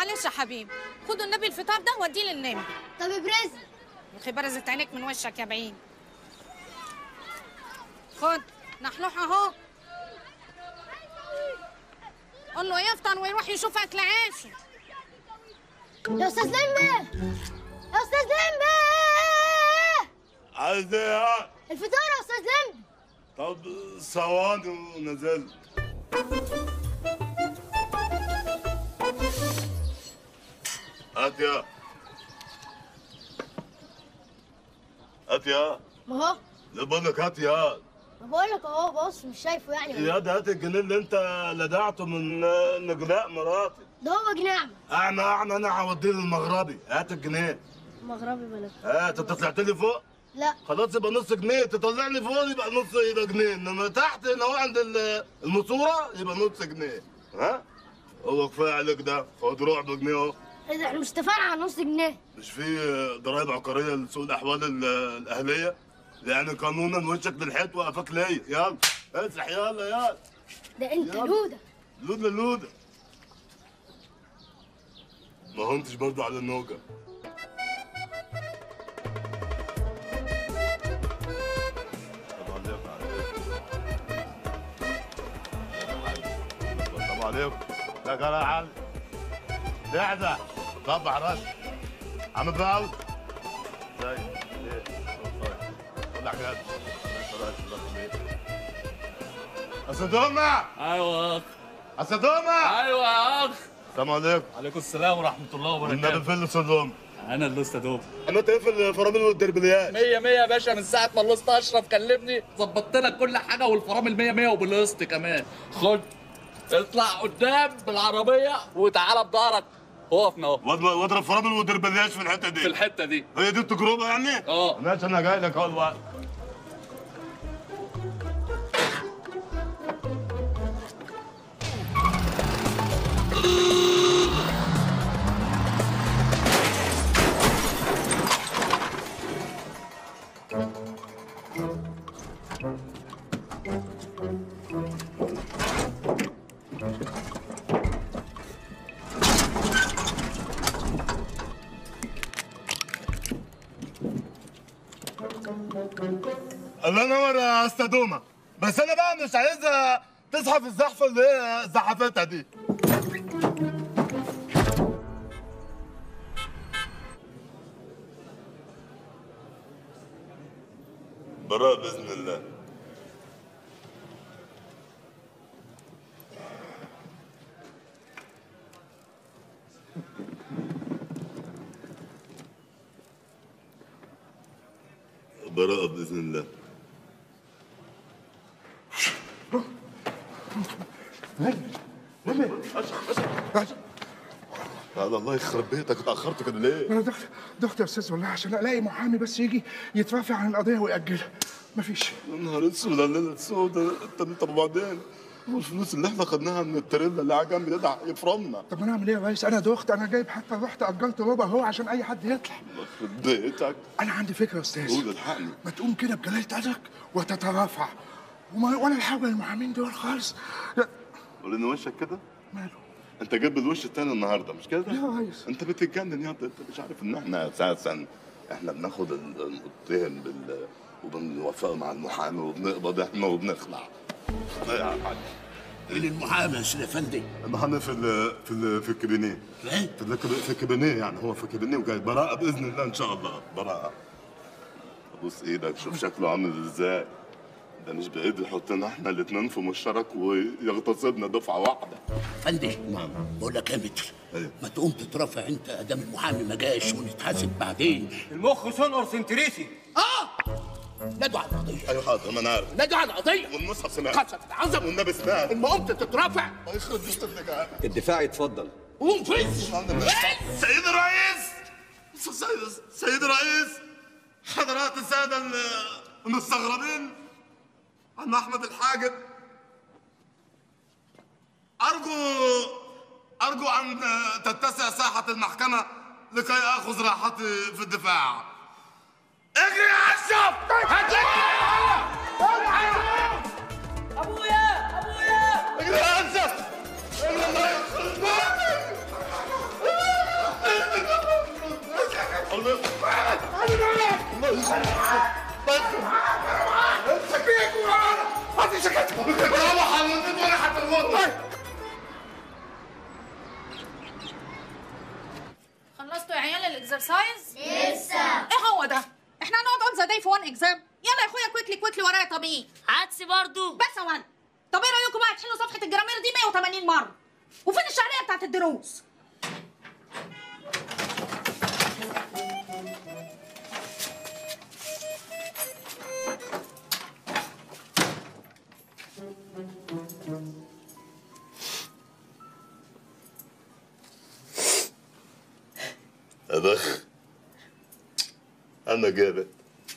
معلش يا حبيبي خدوا النبي الفطار ده وديه للنمر طب ابرز يا برزت عينيك من وشك يا بعيد خد نحلوح اهو قول له يفطر ويروح يشوف اكل عيشه يا استاذ لمبي يا استاذ لمبي عايز ايه الفطار يا استاذ لمبي طب ثواني ونزلت هات يا هات يا ما هو لا بقول لك هات يا ما بقول لك اهو بص مش شايفه يعني يا ده هات الجنيه اللي انت لدعته من نجلاء مراتي ده هو جناع اعمى اعمى انا هوديه للمغربي هات الجنيه مغربي بلد هات انت طلعت لي فوق لا خلاص يبقى نص جنيه تطلعني فوق يبقى نص يبقى جنيه انما تحت هنا هو عند ال- الماسوره يبقى نص جنيه ها هو كفايه عليك ده خد روح بجنيه اهو ايه ده احنا مش اتفقنا على نص جنيه مش في ضرائب عقاريه لسوق الاحوال ال- الاهليه يعني قانونا وشك للحيط وقفك ليا يلا اسرح يلا يلا ده انت يلا. لوده لوده لوده ما هنتش برضو على النوجه السلام عليكم ده كان علي لحظة طبع راس عم باو زي ايه طلع جد أسدومة ايوه أسدومة ايوه يا اخ السلام عليكم عليكم السلام ورحمه الله والنبي وبركاته فين صدوم انا اللي استاذ عملت ايه في الفرامل والدربليات؟ مية مية يا باشا من ساعة ما الوسط أشرف كلمني ظبطت لك كل حاجة والفرامل مية مية وبالقسط كمان خد اطلع قدام بالعربية وتعالى بضهرك وقفنا اهو واضرب واضرب فرامل ودربليات في الحتة دي في الحتة دي هي دي التجربة يعني؟ اه ماشي أنا جاي لك أهو الوقت الله ينور يا استاذ دوما بس انا بقى مش عايزها تصحى في الزحفه اللي هي زحفتها دي براء باذن الله براءة بإذن الله هذا الله يخرب بيتك اتأخرت كده ليه؟ انا دخت دخت يا استاذ والله عشان الاقي محامي بس يجي يترافع عن القضيه ويأجلها مفيش يا نهار اسود الليلة السوداء انت طب وبعدين هو الفلوس اللي احنا خدناها من التريلا اللي على جنب ده يفرمنا طب انا اعمل ايه يا ريس انا دخت انا جايب حتى رحت اجرت ربع هو عشان اي حد يطلع يخرب بيتك انا عندي فكره يا استاذ قول الحقني ما تقوم كده بجلاله قدرك وتترافع وما ولا الحاجه للمحامين دول خالص لا قول لنا وشك كده ماله انت جايب الوش التاني النهارده مش كده؟ يا ريس انت بتتجنن يا انت انت مش عارف ان احنا اساسا احنا بناخد ال- المتهم بال وبنوافق مع المحامي وبنقبض احنا وبنخلع لا يا حاج مين المحامي يا سيدي افندي؟ المحامي في ال في ال في الكابينيه ايه؟ في الكب- في الكابينيه يعني هو في الكابينيه وجاي براءة بإذن الله إن شاء الله براءة بص إيدك شوف شكله عامل إزاي ده مش بإيد يحطنا إحنا الاتنين في مشترك ويغتصبنا دفعة واحدة افندي نعم بقول لك ايه يا متر أيوه. ما تقوم تترافع انت ادام المحامي ما جاش ونتحاسب بعدين المخ سنقر سنتريسي اه نادوا على القضيه أيوه حاضر ما أنا عارف نادوا على القضيه والمصحف سمعت قسم عظم والنبي سمعت اما قمت تترافع ما يخرب بيت ابنك الدفاع يتفضل قوم فز سيد الرئيس سيد سيد الرئيس حضرات السادة ال- المستغربين عم أحمد الحاجب أرجو أرجو أن تتسع ساحة المحكمة لكي آخذ راحتي في الدفاع اجري يا أشرف ابويا ابويا اجري يا أشرف اجري الله يخرب بيتك الله روح على وانا هتموت خلصتوا يا عيال الاكسرسايز لسه ايه هو ده احنا هنقعد اون ذا داي في وان اكزام يلا يا اخويا كويكلي كويكلي ورايا طب ايه عدس برضو بس يا ولد طب ايه رايكم بقى تحلوا صفحه الجرامير دي 180 مره وفين الشهريه بتاعت الدروس أبخ أنا جابت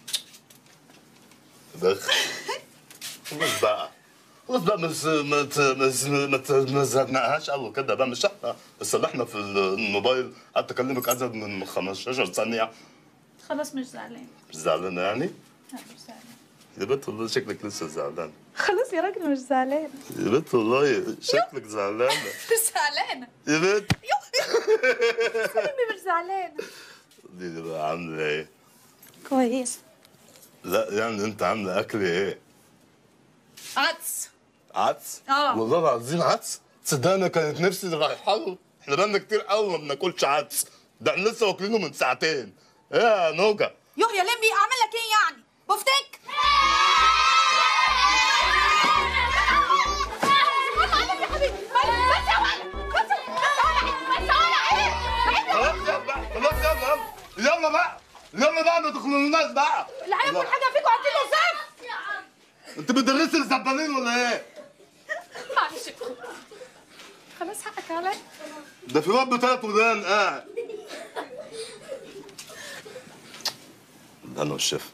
أبخ خلاص بقى خلاص بقى مش ما ت- مش ما ت- ما زهقناهاش قوي كده بقى مش احنا صلحنا في الموبايل قعدت اكلمك ازيد من 15 ثانيه خلاص مش زعلان مش زعلانه يعني؟ لا مش زعلان يا بنت والله شكلك لسه زعلان خلاص يا راجل مش زعلان يا بنت والله شكلك زعلانه مش زعلانه يا بنت امي مش زعلانه دي اللي بقى عامله ايه؟ كويس لا يعني انت عامله اكل ايه؟ عدس عدس؟ اه. والله العظيم عدس صدقني كانت نفسي رايحه له احنا بقالنا كتير قوي ما بناكلش عدس ده احنا لسه واكلينه من ساعتين ايه يا نوجه يوه يا لمبي اعمل لك ايه يعني بفتك خلاص يلا خلاص يلا يلا يلا بقى يلا بقى ما تخلوناش بقى اللي هياكل حاجه فيكم هاتي له زف انت بتدرسي الزبالين ولا ايه؟ معلش يا أخويا. خلاص حقك عليا ده في رب تلات ودان قاعد ده انا والشيف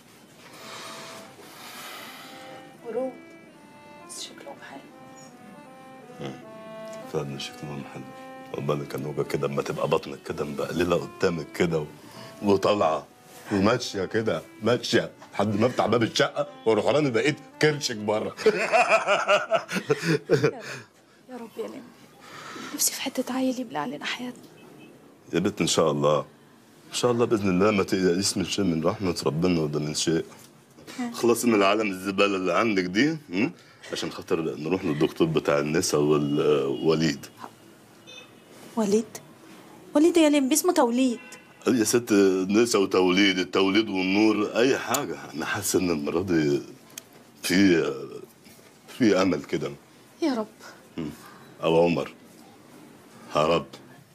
ورود بس شكلهم حلو فعلا شكلهم حلو بالك يا نوجه كده اما تبقى بطنك كده مبقلله قدامك كده و... وطالعه وماشيه كده ماشيه لحد ما افتح باب الشقه واروح راني بقيت كرشك بره يا رب يا لمبي نفسي في حته عيل يبلع علينا حياتنا يا بنت ان شاء الله ان شاء الله باذن الله ما تقلقيش من شيء من رحمه ربنا وده من شيء خلصي من العالم الزباله اللي عندك دي م? عشان خاطر نروح للدكتور بتاع النساء والوليد وليد وليد يا لمبي اسمه توليد يا ست نساء وتوليد التوليد والنور اي حاجه انا حاسس ان المره دي في في امل كده يا رب او عمر يا رب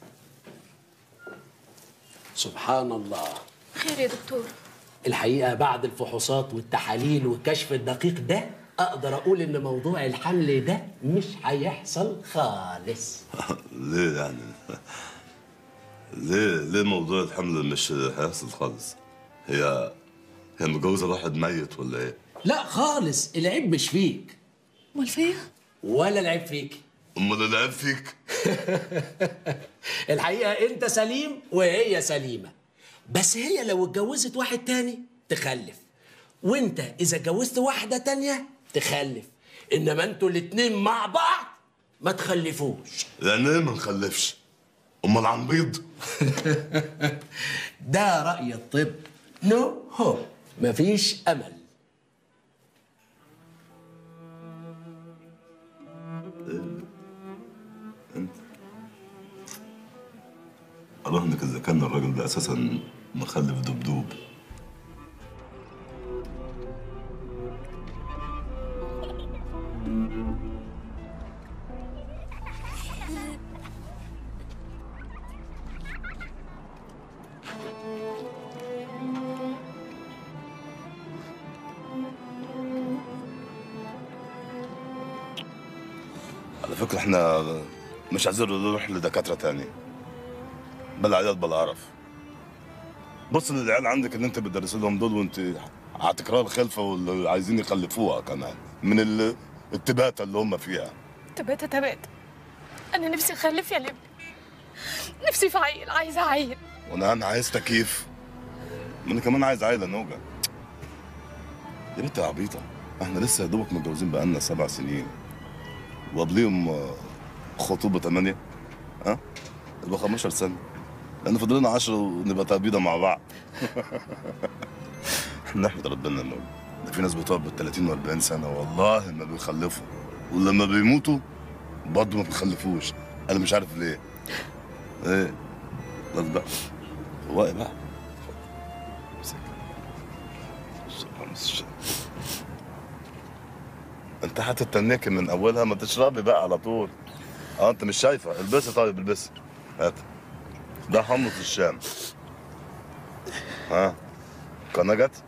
سبحان الله خير يا دكتور الحقيقة بعد الفحوصات والتحاليل والكشف الدقيق ده أقدر أقول إن موضوع الحمل ده مش هيحصل خالص ليه يعني ليه ليه موضوع الحمل مش هيحصل خالص هي هي متجوزه واحد ميت ولا ايه لا خالص العيب مش فيك امال فيا ولا العيب فيك امال العيب فيك الحقيقة أنت سليم وهي سليمة بس هي لو اتجوزت واحد تاني تخلف وأنت إذا اتجوزت واحدة تانية تخلف إنما أنتوا الاتنين مع بعض ما تخلفوش يعني ايه ما نخلفش امال عن بيض ده رأي الطب نو هو مفيش أمل اراهنك اذا كان الراجل ده اساسا مخلف دبدوب على فكرة احنا مش عايزين نروح لدكاترة تاني بلا عيال بلا قرف بص للعيال عندك اللي انت بتدرس لهم دول وانت على تكرار الخلفة واللي عايزين يخلفوها كمان من ال- التباتة اللي هم فيها تباتة تباتة أنا نفسي أخلف يا لمبي نفسي في عيل عايزة عيل وانا انا عايز تكييف ما انا كمان عايز عيلة نوجة يا بنت يا عبيطة احنا لسه يا دوبك متجوزين بقالنا سبع سنين وقبليهم آه، خطوبة تمانية ها يبقى 15 سنة لان فاضل لنا 10 ونبقى تقبيضه مع بعض نحمد ربنا انه ده في ناس بتقعد بال 30 و40 سنه والله ما بيخلفوا ولما بيموتوا برضه ما بيخلفوش انا مش عارف ليه ايه خلاص بقى فواقي بقى امسك. امسك. انت هتتنكي من اولها ما تشربي بقى على طول اه انت مش شايفه البسي طيب البسي هات ده حمص الشام ها قناه جت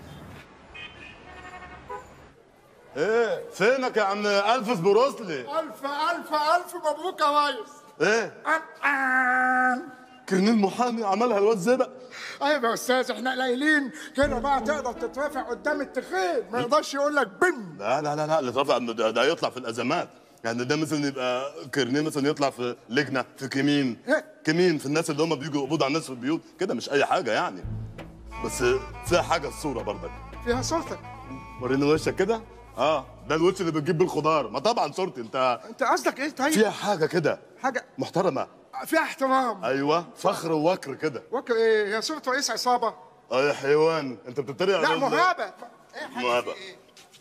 ايه فينك يا عم الفس بروسلي الف الف الف مبروك يا ريس ايه الآن. كرنيل محامي عملها الواد زبق ايوه يا استاذ احنا قليلين كده بقى تقدر تترافع قدام التخين ما يقدرش يقول لك بم لا لا لا لا اللي رفع ده, ده يطلع في الازمات يعني ده مثلا يبقى كرنيه مثلا يطلع في لجنه في كمين إيه؟ كمين في الناس اللي هم بيجوا يقبضوا على الناس في البيوت كده مش اي حاجه يعني بس فيها حاجه الصوره برضك فيها صورتك وريني وشك كده اه ده الوش اللي بتجيب بالخضار ما طبعا صورتي انت انت قصدك ايه طيب فيها حاجه كده حاجه محترمه فيها احترام ايوه فخر ووكر كده وكر ايه هي صورة رئيس عصابه اه يا حيوان انت بتتريق لا على ال- مهابه ايه حاجة مهابة. في إيه؟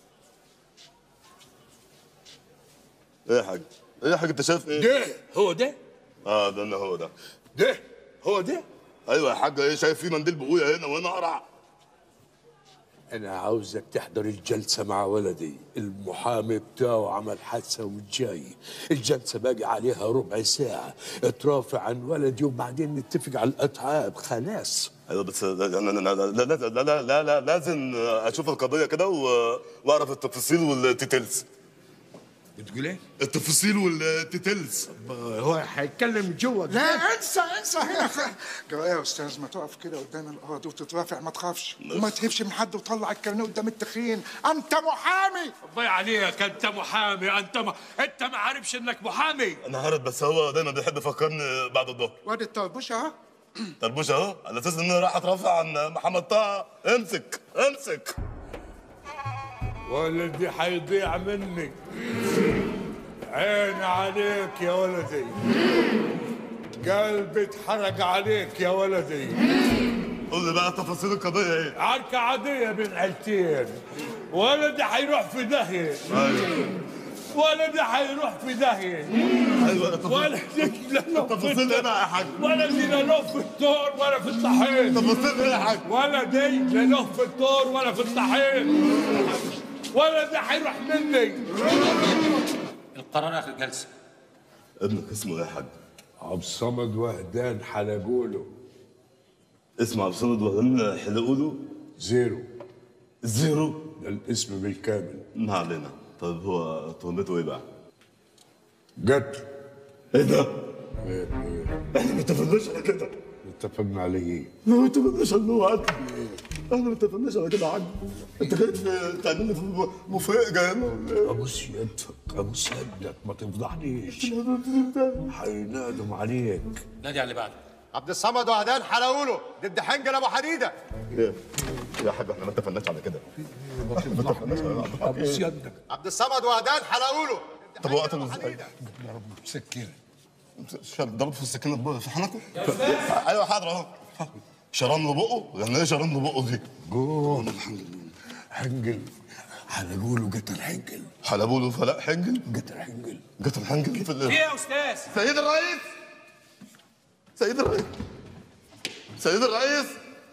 ايه يا حاج ايه يا حاج انت شايف ايه ده هو ده اه ده انا هو ده ده هو ده ايوه يا حاج ايه شايف في منديل بقويا هنا وهنا قرع انا عاوزك تحضر الجلسة مع ولدي المحامي بتاعه عمل حادثة وجاي الجلسة باقي عليها ربع ساعة اترافع عن ولدي وبعدين نتفق على الأتعاب خلاص ايوه بس لا لا لا لا لا لا لا لا, لا, لا لازم اشوف القضيه كده و- واعرف التفاصيل والتيتيلز بتقول ايه؟ التفاصيل والتيتيلز هو هيتكلم جوا لا انسى انسى هنا خ- جرى ايه يا استاذ ما تقف كده قدام الارض وتترافع ما تخافش وما تهبش من حد وطلع الكارنيه قدام التخين انت محامي الله عليك انت محامي انت ما انت ما عارفش انك محامي انا عارف بس هو دايما بيحب يفكرني بعد الظهر وادي الطربوش اهو طربوش اهو على اساس ان انا راح اترافع عن محمد طه امسك امسك ولدي حيضيع مني عيني عليك يا ولدي قلبي اتحرق عليك يا ولدي قول لي بقى تفاصيل القضيه ايه عركة عادية بين عيلتين ولدي حيروح في داهية ولدي حيروح في داهية ايوه تفاصيل ولدي لا له في تفاصيل ايه بقى يا حاج ولدي لا له في الدور ولا في الطحين تفاصيل ايه يا حاج ولدي لا له في الدور ولا في الطحين ولدي حيروح مني القرار اخر جلسه ابنك اسمه ايه يا حاج عبد الصمد وهدان حلقوله اسمه عبد الصمد وهن حلقوله زيرو زيرو ده الاسم بالكامل ما علينا طيب هو تهمته ايه بقى قتل ايه ده احنا ما اتفقناش على كده اتفقنا عليه ما اتفقناش على انه عدل احنا ما اتفقناش على كده عدل انت جاي في- تعمل لي في مفاجاه هنا ولا ايه؟ ابوس يدك ابوس يدك ما تفضحنيش حينادم عليك نادي على اللي بعده عبد الصمد وهدان حلاوله ضد حنجل ابو حديده ايه يا حاج احنا ما اتفقناش على كده ما تفضحنيش ابوس يدك عبد الصمد وهدان حلاوله طب هو قتله ازاي؟ سكينه شاب ضرب في السكينه في بقه- في حنكه؟ ايوه حاضر اهو شران له بقه؟ يعني ايه شران له بقه دي؟ قول حنجل حلقوله قتل حنجل حلبوا له فلاح حنجل قتل حنجل قتل حنجل في ايه ال- يا استاذ سيد الرئيس سيد الرئيس سيد الرئيس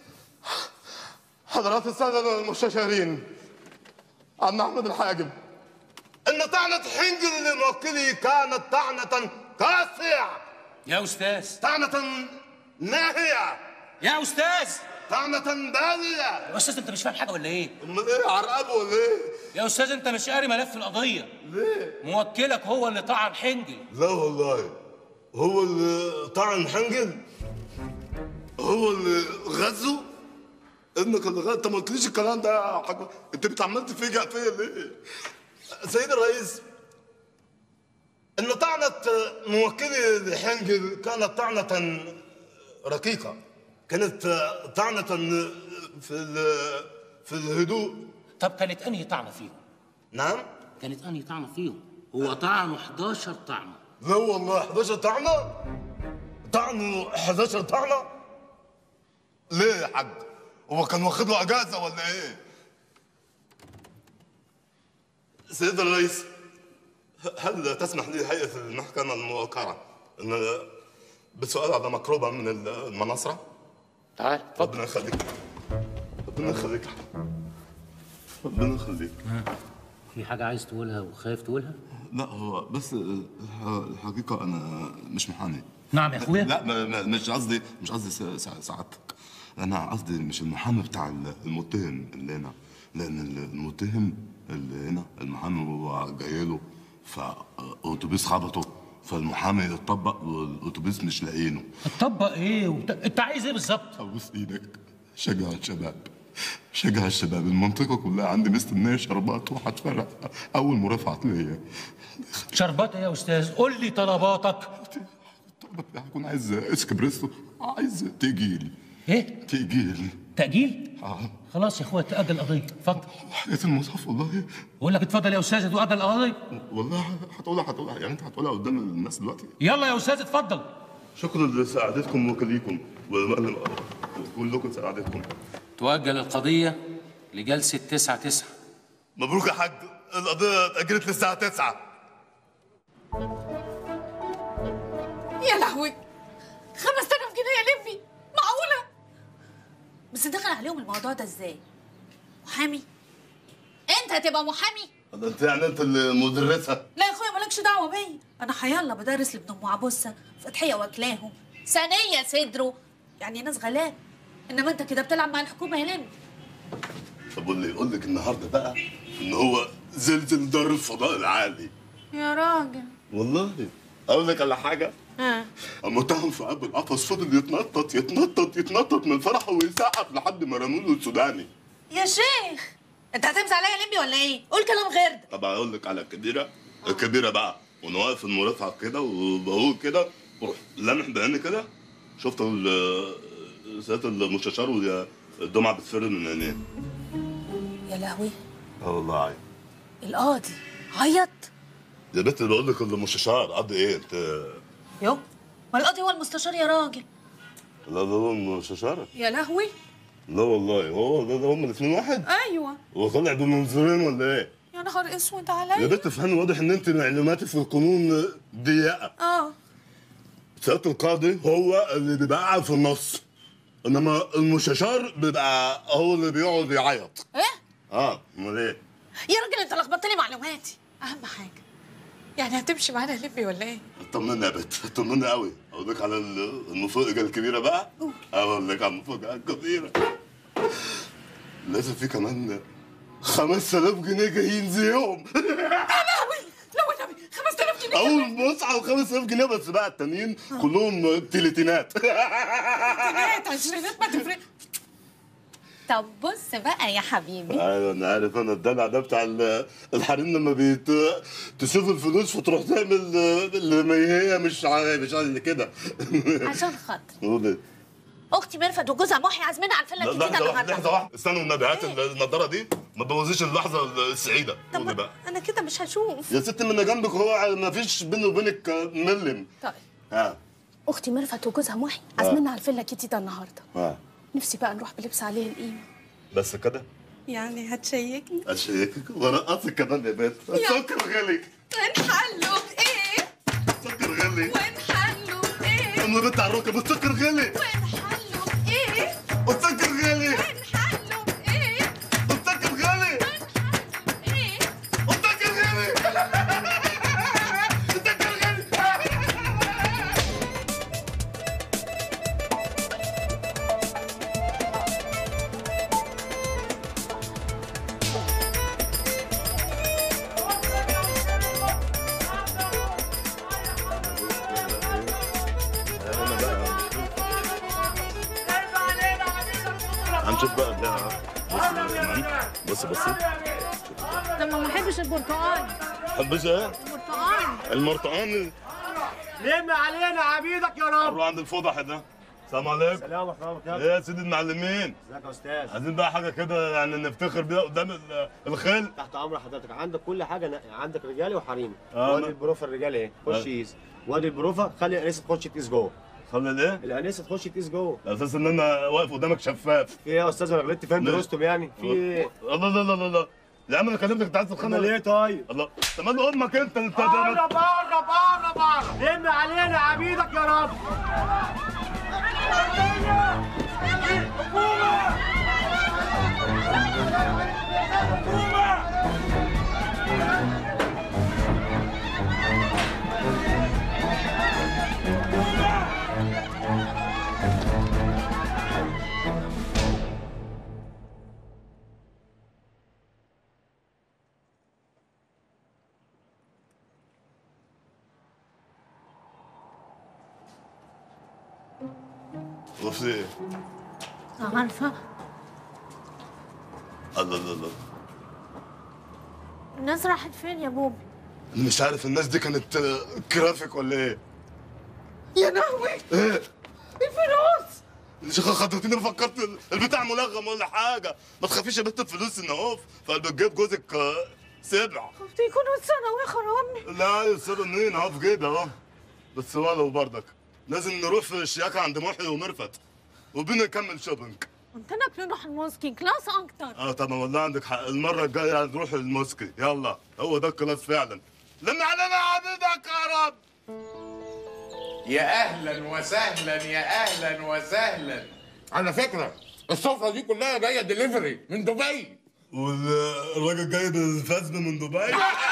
حضرات السادة المستشارين عم أحمد الحاجب إن طعنة حنجل لموكلي كانت طعنة قاسية يا استاذ طعنة ناهية يا استاذ طعنة بالية يا استاذ انت مش فاهم حاجه ولا ايه أمال إيه عرقبه ولا إيه؟ يا استاذ انت مش قاري ملف القضيه ليه؟ موكلك هو اللي طعن حنجل لا والله هو اللي طعن حنجل هو اللي غزه ابنك اللي غزه انت ما قلتليش الكلام ده يا حاج انت بتعمل تفاجئ فيا ليه؟ سيد الرئيس ان طعنة موكلي لحنجل كانت طعنة رقيقة كانت طعنة في ال- في الهدوء طب كانت انهي طعنه فيهم نعم؟ كانت انهي طعنه فيهم هو طعنه 11 طعنه لا والله 11 طعنة طعنوا 11 طعنه ليه يا حاج هو كان واخد له اجازه ولا ايه سيد الرئيس هل تسمح لي هيئه المحكمه الموقره ان بسؤال على مقربه من المناصره تعال ربنا يخليك ربنا يخليك ربنا يخليك في حاجة عايز تقولها وخايف تقولها؟ لا هو بس الح- الحقيقة أنا مش محامي نعم يا أخويا. لا ما- ما- مش قصدي مش قصدي س- س- سعادتك أنا قصدي مش المحامي بتاع ال- المتهم اللي هنا لأن ال- المتهم اللي هنا المحامي هو جاي له فأوتوبيس خبطه فالمحامي اتطبق والأوتوبيس مش لاقينه تطبق ايه وبت... انت عايز ايه بالظبط؟ أبوس إيدك شجع الشباب شجع الشباب المنطقة كلها عندي مستنية شربات وهتفرق أول مرافعة ليا شربات ايه يا استاذ؟ قول لي طلباتك هكون عايز اسكبريسو عايز تيجيل ايه؟ تيجيل تأجيل؟ اه خلاص يا اخويا تأجل القضية اتفضل حاجة المصحف والله بقول لك اتفضل يا استاذ تؤجل القضية والله هتقولها هتقولها يعني انت هتقولها قدام الناس دلوقتي يلا يا استاذ اتفضل شكرا لسعادتكم وكليكم وكلكم سعادتكم تؤجل القضية لجلسة تسعة تسعة مبروك يا حاج القضية اتأجلت للساعة 9 يا لهوي 5000 جنيه يا لمبي معقولة بس دخل عليهم الموضوع ده ازاي محامي انت هتبقى محامي ده انت يعني انت المدرسة لا يا اخويا مالكش دعوه بيا انا حيالله بدرس لابن ام عبوسه فتحيه واكلاهم ثانيه صدره يعني ناس غلاب انما انت كده بتلعب مع الحكومه يا لمبي طب واللي يقول لك النهارده بقى ان هو زلزل دار الفضاء العالي يا راجل والله اقول لك على حاجه ها المتهم في قلب القفص فضل يتنطط يتنطط يتنطط من الفرح ويسقف لحد ما رموا له السوداني يا شيخ انت هتمسح عليا يا لمبي ولا ايه قول كلام غير ده طب اقول لك على الكبيره الكبيره بقى وانا واقف في المرافعه كده وبقول كده بروح لامح بعيني كده شفت ال- سياده المستشار والدمعه بتفر من عينيه يا لهوي اه والله عيب القاضي عيط يا بنت بقول لك المستشار قد ايه انت يو ما القاضي هو المستشار يا راجل لا ده هو المستشار يا لهوي لا والله هو ده, ده هم الاثنين واحد ايوه هو طالع بمنظورين ولا ايه يا نهار اسود يا عليا بنت افهمي واضح ان انت معلوماتك في القانون ضيقه اه سياده القاضي هو اللي بيبقى قاعد في النص انما المستشار بيبقى هو اللي بيقعد يعيط ايه اه امال ايه يا راجل انت لخبطت لي معلوماتي اهم حاجه يعني هتمشي معانا يا لمبي ولا ايه طمني يا بنت طمني قوي اقول لك على ال- المفاجاه الكبيره بقى اقول لك على المفاجاه الكبيره لازم في كمان 5000 جنيه جايين زيهم يا لهوي لو النبي 5000 جنيه اول مصعب 5000 جنيه بس بقى التانيين كلهم تلاتينات عشرينات عشرينات ما تفرق طب بص بقى يا حبيبي ايوه انا عارف انا الدلع ده بتاع ال- الحريم لما بيت تشوف الفلوس فتروح تعمل اللي ما هي مش ع- مش اللي كده عشان خاطر قولي. اختي مرفت وجوزها محي عازمين على الفيلا الجديده لحظه واحده لحظه النهارده واحده استنوا النبي هات النضاره دي ما تبوظيش اللحظه السعيده قولي بقى انا كده مش هشوف يا ست من جنبك هو ما فيش بيني وبينك ملم طيب ها اختي مرفت وجوزها محي عازميننا على الفيلا الجديده النهارده ها نفسي بقى نروح بلبس عليه القيمه بس كده يعني هتشيكني اشيكك ورقصك كمان يا بنت السكر غلي ونحلوا بايه السكر غلي ونحلوا بايه اما بنت على الركب السكر غلي ونحلوا بايه السكر غلي ونحلوا بايه السكر غلي ايه السكر غلي السكر غلي هنشوف بقى ده بص بص بص لما ما احبش البرتقال حبش ايه؟ البرتقال المرطقان لم علينا عبيدك يا رب روح عند الفضح ده السلام عليكم سلام ورحمه الله ايه يا سيدي المعلمين ازيك يا استاذ عايزين بقى حاجه كده يعني نفتخر بيها قدام ال- الخيل تحت امر حضرتك عندك كل حاجه نقي عندك رجالي وحريمي آه، وادي ما- البروفه الرجالي اهي آه. خش قيس وادي البروفه خلي الانسه تخش تقيس جوه خلي الايه؟ الانسه تخش تقيس جوه على اساس ان انا واقف قدامك شفاف في ايه يا استاذ انا غلطت فهمت ليه؟ رستم يعني في ايه الله لا لا لا لا يا عم انا كلمتك انت عايز تتخانق امال ايه طيب الله طب ما امك انت انت بره بره بره بره لم علينا عبيدك يا رب وفي ايه؟ عارفة الله الله الله الناس راحت فين يا بوبي انا مش عارف الناس دي كانت آه، كرافيك ولا ايه؟ يا لهوي ايه؟ الفلوس شيخة خطفتني فكرت البتاع ملغم ولا حاجة ما تخافيش يا بنت الفلوس ان اهو فبتجيب جوزك آه، سبع خفت يكونوا اتسرقوا يا خرابني لا يصيروا منين اهو في جيبي اهو بس ولو برضك لازم نروح في الشياكة عند محي ومرفت وبينا نكمل شوبينج قلت لك نروح الموسكي كلاس اكتر اه طبعا والله عندك حق المرة الجاية نروح الموسكي يلا هو ده الكلاس فعلا لم علينا عبيدك يا رب يا اهلا وسهلا يا اهلا وسهلا على فكره السفره دي كلها جايه دليفري من دبي والراجل جايب الفزم من دبي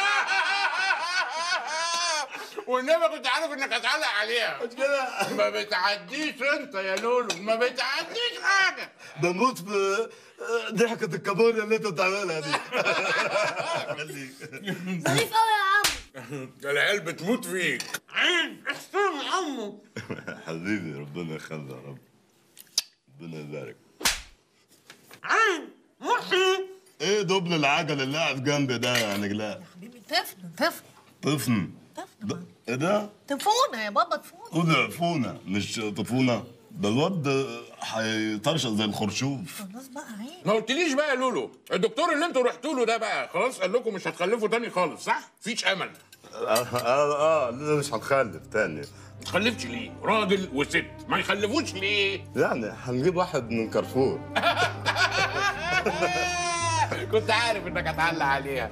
والنبي كنت عارف انك هتعلق عليها ما بتعديش انت يا لولو ما بتعديش حاجه بموت في ضحكة الكابوريا اللي انت بتعملها دي خليك ظريف قوي يا عم العيال بتموت فيك عين احسن عمو حبيبي ربنا يخلي يا رب ربنا يبارك عين محي ايه دبل العجل اللي قاعد جنبي ده يا نجلاء حبيبي طفل طفل طفن ده- ايه ده؟ تفونا يا بابا تفونا خد عفونة مش طفونة ده الواد هيطرشق زي الخرشوف خلاص بقى عين ما قلتليش بقى يا لولو الدكتور اللي انتوا رحتوا له ده بقى خلاص قال لكم مش هتخلفوا تاني خالص صح؟ مفيش امل اه اه, آه لا مش هنخلف تاني ما تخلفش ليه؟ راجل وست ما يخلفوش ليه؟ يعني هنجيب واحد من كارفور كنت عارف انك هتعلق عليها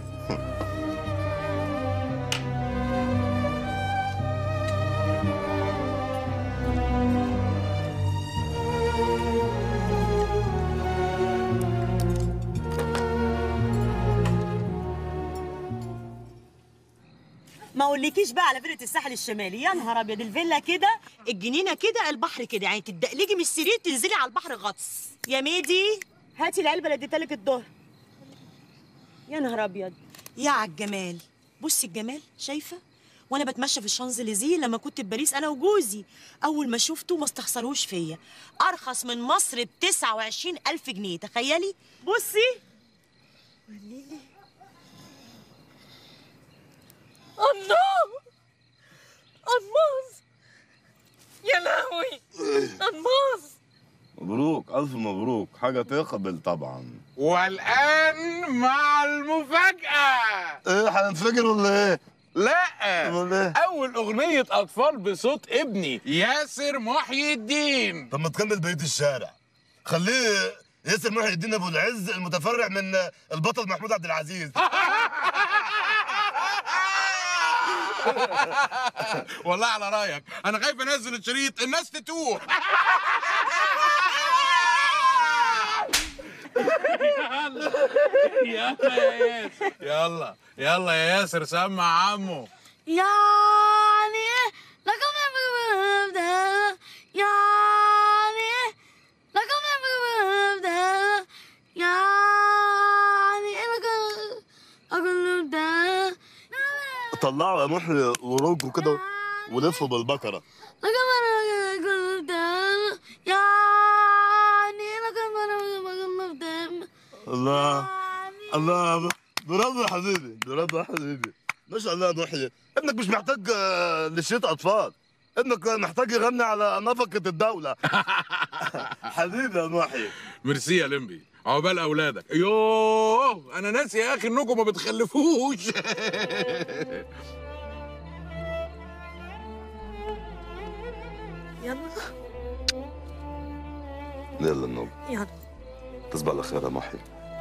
ما اقولكيش بقى على فيلة الساحل الشمالي يا نهار ابيض الفيلا كده الجنينه كده البحر كده يعني تدقلجي من السرير تنزلي على البحر غطس يا ميدي هاتي العلبه اللي اديتها لك الظهر يا نهار ابيض يا عالجمال بصي الجمال شايفه وانا بتمشى في الشانزليزيه لما كنت في باريس انا وجوزي اول ما شفته ما استخسروش فيا ارخص من مصر ب 29 الف جنيه تخيلي بصي الله الماس يا لهوي الماس مبروك الف مبروك حاجه تقبل طبعا والان مع المفاجاه ايه هننفجر ولا ايه لا أمال إيه؟ اول اغنيه اطفال بصوت ابني ياسر محي الدين طب ما تكمل بقيه الشارع خليه ياسر محي الدين ابو العز المتفرع من البطل محمود عبد العزيز والله على رايك انا خايف انزل الشريط الناس تتوه يلا يا ياسر يلا يلا يا ياسر سمع عمو يعني لكم يبدأ يعني لكم يبدأ يعني لكم أقول يبدأ طلعوا يا محي ورجوا كده ولفوا بالبكره لكم أقول يبدأ يعني لكم أقول يبدأ الله الله برافو يا حبيبي برافو يا حبيبي ما شاء الله يا محي ابنك مش محتاج آه، لشيت اطفال ابنك محتاج يغني على نفقة الدولة حبيبي يا محي ميرسي يا لمبي عقبال اولادك يوه انا ناسي يا اخي انكم ما بتخلفوش يلا يلا النوم يلا تصبح على خير يا محي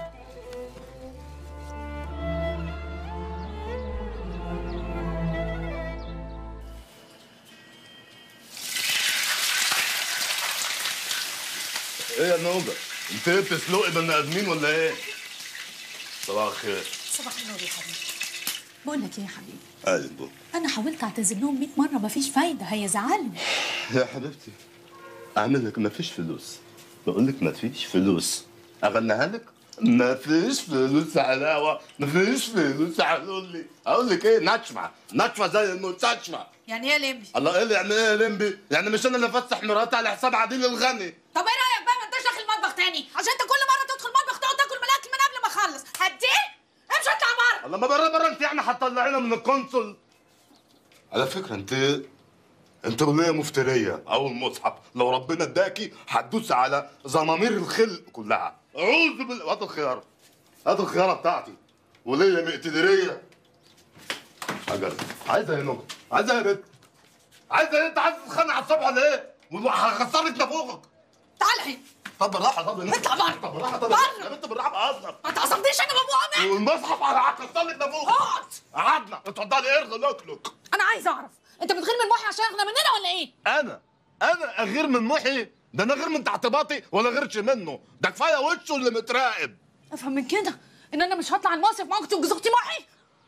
ايه يا نوبة؟ انت ايه بتسلقي بني ادمين ولا ايه؟ صباح الخير صباح النور يا حبيبي بقول لك ايه يا حبيبي اهلا بو انا حاولت اعتذر لهم 100 مره مفيش فايده هيزعلوا يا حبيبتي اعمل لك مفيش فلوس بقول لك مفيش فلوس اغنيها لك مفيش فلوس علاوه مفيش فلوس قالوا لي اقول لك ايه نشفه نشفه زي المستشفى يعني ايه لمبي الله ايه اللي يعني ايه يا لمبي يعني مش انا اللي افسح مراتي على حساب عديل الغني طب ايه رايك بقى ما انتش داخل المطبخ تاني عشان انت كل مره تدخل المطبخ تقعد تاكل من الاكل من قبل ما اخلص هديه امشي اطلع بره الله ما بره بره انت يعني هتطلعينا من القنصل على فكره انت انت وليه مفتريه او المصحف لو ربنا اداكي هتدوس على زمامير الخلق كلها اعوذ بالله هات الخياره هات الخياره بتاعتي وليه مقتدريه حاجه عايزه يا نجم عايزه يا بنت عايزه ايه انت عايز تتخانق على الصبح ولا ايه؟ وهخسر لك نافوخك تعال هنا طب بالراحه طب اطلع بره طب بالراحه طب بره. يا بنت بالراحه بهزر ما تعصبنيش انا بابو عمر والمصحف هكسر لك نافوخك اقعد قعدنا اتفضلي ارغي لوكلوك انا عايز اعرف انت بتغير من محي عشان اغنى مننا ولا ايه انا انا اغير من محي ده انا غير من تحت باطي ولا غيرش منه ده كفايه وشه اللي متراقب افهم من كده ان انا مش هطلع المصيف معاك وجوز اختي محي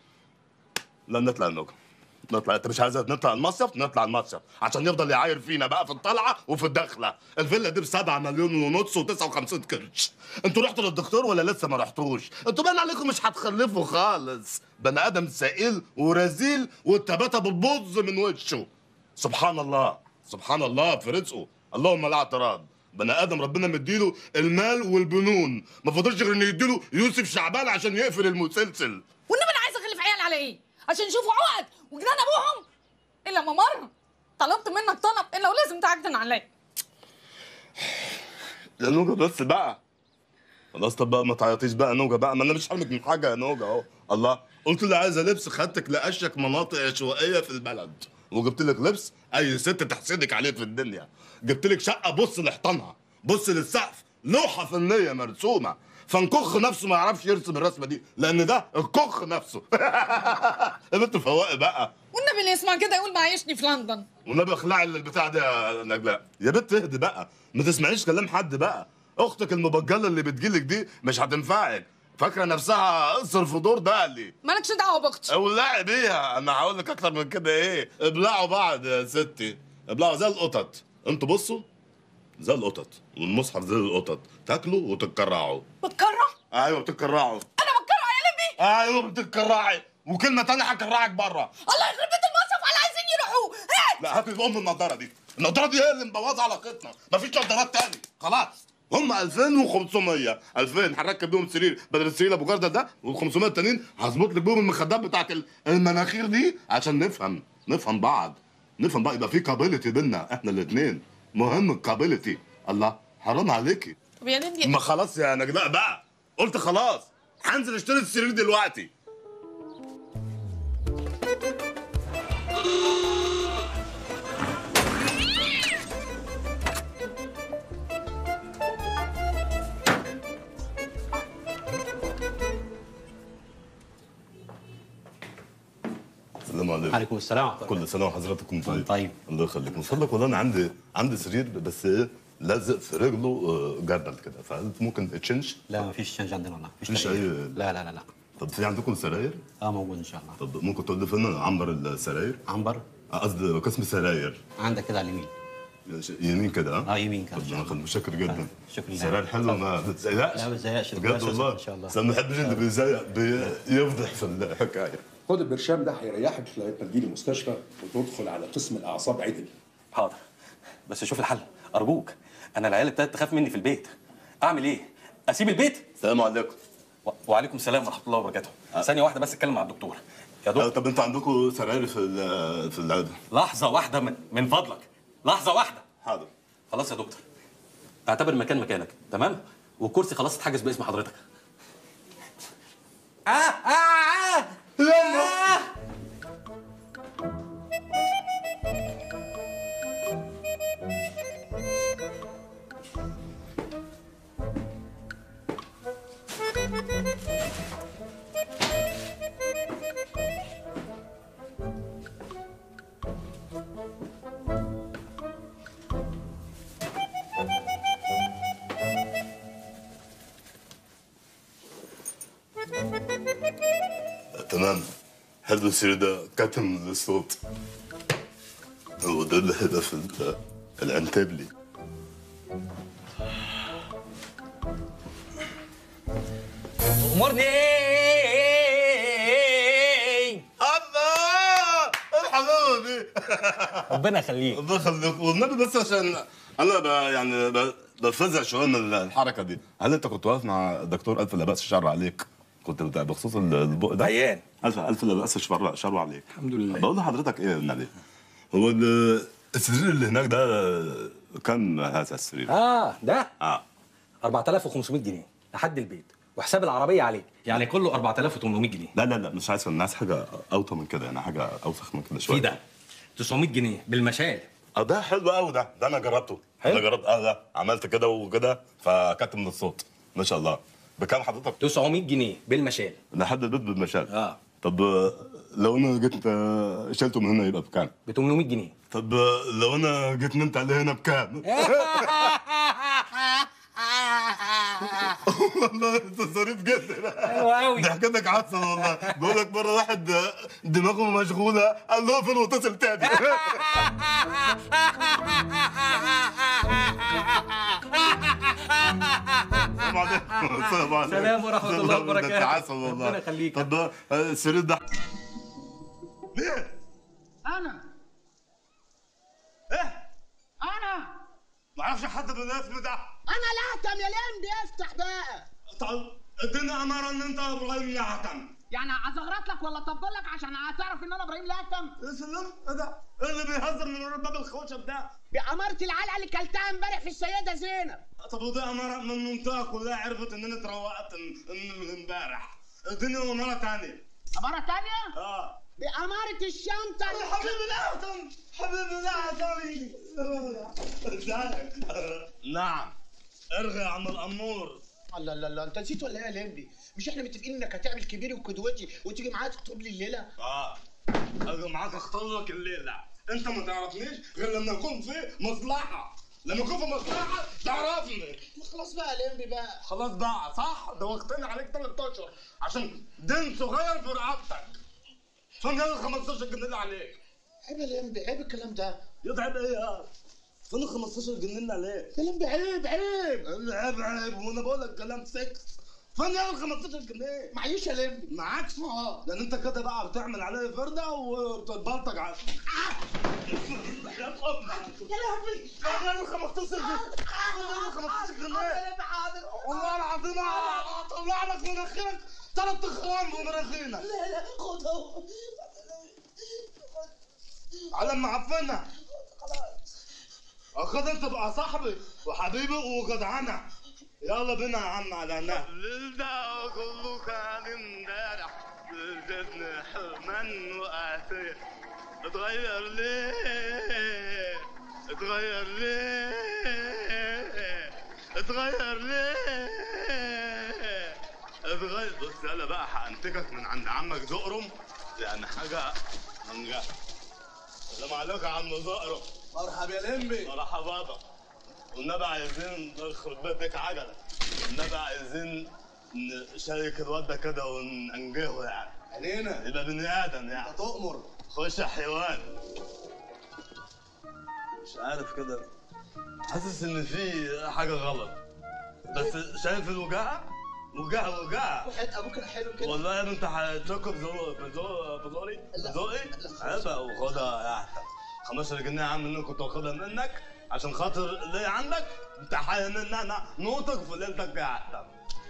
لا نطلع النجم نطلع انت مش عايز نطلع المصيف نطلع المصيف عشان يفضل يعاير فينا بقى في الطلعه وفي الدخله الفيلا دي ب 7 مليون ونص و59 قرش انتوا رحتوا للدكتور ولا لسه ما رحتوش انتوا باين عليكم مش هتخلفوا خالص بني ادم سئيل ورزيل والتباتة بتبظ من وشه سبحان الله سبحان الله في رزقه اللهم لا اعتراض بني ادم ربنا مديله المال والبنون ما فضلش غير انه يديله يوسف شعبان عشان يقفل المسلسل والنبي انا عايز اخلف عيال على ايه عشان يشوفوا عقد وجنان ابوهم الا ما مره طلبت منك طلب الا ولازم تعجن عليا يا نوجة بس بقى خلاص طب بقى ما تعيطيش بقى يا نوجة بقى ما انا مش حرمك من حاجه يا نوجة اهو الله قلت لي عايزه لبس خدتك لاشك مناطق عشوائيه في البلد وجبت لك لبس اي ست تحسدك عليه في الدنيا جبت لك شقه بص لحيطانها بص للسقف لوحه فنيه مرسومه فنكخ نفسه ما يعرفش يرسم الرسمه دي لان ده الكخ نفسه يا بنت فواقي بقى والنبي اللي يسمع كده يقول معيشني في لندن والنبي اخلعي البتاع ده يا نجلاء يا بنت اهدي بقى ما تسمعيش كلام حد بقى اختك المبجله اللي بتجيلك دي مش هتنفعك فاكره نفسها قصر في دور ده اللي مالكش دعوه باختي اولعي بيها انا هقول لك اكتر من كده ايه ابلعوا بعض يا ستي ابلعوا زي القطط انتوا بصوا زي القطط والمصحف زي القطط تاكلوا وتتكرعوا بتكرع ايوه بتتكرعوا انا بتكرع يا لمبي ايوه بتتكرعي وكلمه تانية هكرعك بره الله يخرب بيت المصرف على عايزين يروحوا هات لا هات ام النضاره دي النضاره دي هي اللي مبوظه علاقتنا مفيش نضارات تاني خلاص هم 2500 2000 هنركب بيهم سرير بدل السرير ابو جردل ده وال500 التانيين هظبط لك بيهم المخدات بتاعت ال- المناخير دي عشان نفهم نفهم بعض نفهم بقى يبقى في كابيلتي بينا احنا الاثنين مهم الكابيلتي الله حرام عليكي طب يا لمبي ما خلاص يا نجلاء بقى قلت خلاص هنزل اشتري السرير دلوقتي السلام عليكم عليكم السلام كل سنه وحضراتكم طيب طيب الله يخليك من فضلك والله انا عندي عندي سرير بس ايه لازق في رجله آه، جردل كده فانت ممكن تشنج لا ما فيش تشنج عندنا والله مفيش تغيير. أي- لا لا لا لا طب في عندكم سراير؟ اه موجود ان شاء الله طب ممكن تقول لي فين عنبر السراير؟ عنبر آه، قصدي قسم سراير عندك كده على اليمين يمين كده ها؟ اه يمين كده طب انا خد- متشكر جدا شكرا لله. سراير حلوه ما بتزيقش لا ما بتزيقش بجد والله ان شاء الله بس انا ما بحبش اللي بيزيق بيفضح في الحكايه خد البرشام ده هيريحك لغايه ما تجيلي المستشفى وتدخل على قسم الاعصاب عدل حاضر بس شوف الحل ارجوك انا العيال ابتدت تخاف مني في البيت اعمل ايه اسيب البيت السلام عليكم و... وعليكم السلام ورحمه الله وبركاته ثانيه واحده بس اتكلم مع الدكتور يا دكتور طب انتوا عندكم سراير في ال- في العياده لحظه واحده من, من فضلك لحظه واحده حاضر خلاص يا دكتور اعتبر المكان مكانك تمام والكرسي خلاص اتحجز باسم حضرتك اه اه اه يلا آه. تمام حلو السير ده كتم الصوت وده الهدف ال- الانتبلي امرني الله الحبيبي ربنا يخليك الله يخليك والنبي بس عشان انا ب- يعني ب- بفزع شويه من الحركه دي هل انت كنت واقف مع الدكتور الف لا باس شر عليك كنت بتاع بخصوص ال- البق ده عيان الف الف لا باس شر شر عليك الحمد لله بقول لحضرتك ايه النبي هو ال- السرير اللي هناك ده كم هذا السرير؟ اه ده اه 4500 جنيه لحد البيت وحساب العربيه عليه يعني كله 4800 جنيه لا لا لا مش عايز الناس حاجه اوطى من كده يعني حاجه اوسخ من كده شويه في ده 900 جنيه بالمشال اه ده حلو قوي ده ده انا جربته حلو. انا جربت اه ده عملت كده وكده فكت من الصوت ما شاء الله بكام حضرتك 900 جنيه بالمشال لحد البيت بالمشاكل اه طب آه، لو انا جيت آه، شلته من هنا يبقى بكام ب 800 جنيه طب آه، لو انا جيت نمت عليه هنا بكام والله انت ظريف جدا حلو قوي ضحكتك عسل والله بقول لك مره واحد آه، دماغه مشغوله قال له فين واتصل تاني السلام عليكم السلام عليكم سلام ورحمة الله ده وبركاته. انت عسل والله ربنا يخليك. طب آه، السرير ده مين؟ انا ايه؟ انا ما اعرفش حد بالاسم ده انا الاهتم يا لمبي افتح بقى طب اديني اماره ان انت ابراهيم يعتم يعني ازغرط لك ولا اطبل لك عشان تعرف ان انا ابراهيم الاهتم يا سلام ايه ده؟ ايه اللي بيهزر من ورا باب الخوشب ده؟ بأمارة العلقة اللي كلتها امبارح في السيدة زينب طب وده اماره من المنطقه كلها عرفت ان انا اتروقت من من امبارح اديني اماره تانية أمارة تانية؟ اه بأمارة الشنطة يا حبيبي الاهتم حبيبي الاهتم ازيك؟ نعم ارغي يا عم الامور الله لا لا انت نسيت ولا ايه يا لمبي؟ مش احنا متفقين انك هتعمل كبيري وقدوتي وتيجي معايا تخطب لي الليله؟ اه اجي معاك اختار لك الليله انت ما تعرفنيش غير لما يكون في مصلحه لما يكون في مصلحه تعرفني خلاص بقى يا لمبي بقى خلاص بقى صح ده وقتنا عليك 13 عشان دين صغير في رقبتك فين ال 15 جنيه اللي عليك عيب يا لمبي عيب الكلام ده يتعب ايه يا فين ال 15 جنيه اللي عليك يا لمبي عيب عيب عيب عيب وانا بقول لك كلام سكس فين ال 15 جنيه معيش يا لمبي معاكش اه لان انت كده بقى بتعمل عليا فرده وبتتبلطج على يا لهوي انا 15 جنيه انا 15 جنيه والله العظيم اطلع لك مناخيرك ثلاث اخرام بمناخيرنا لا لا خدهم على ما عفنا اخد انت بقى صاحبي وحبيبي وجدعنا يلا بينا يا عم على هناك الليل ده كله كان امبارح جبنا حرمان وقاسية اتغير ليه اتغير ليه اتغير ليه اتغير بص يلا بقى هانتكك من عند عمك زقرم يعني حاجة هنجح السلام عليكم يا عم زقرم مرحبا يا لمبي مرحبا بابا والنبي عايزين نخرب بيتك عجلة والنبي عايزين نشارك الواد ده كده وننجهه يعني علينا يبقى بني ادم يعني تؤمر خش يا حيوان مش عارف كده حاسس ان في حاجة غلط بس شايف الوجاعة؟ وجاعة وجاعة وحياة ابوك الحلو كده والله يا ابني انت هتشك بذوق بذوق بذوقي بذوقي عيبة وخدها يا احسن 15 جنيه يا عم اللي كنت واخدها منك عشان خاطر ليا عندك انت حي ان انا نوتك في ليلتك يا احسن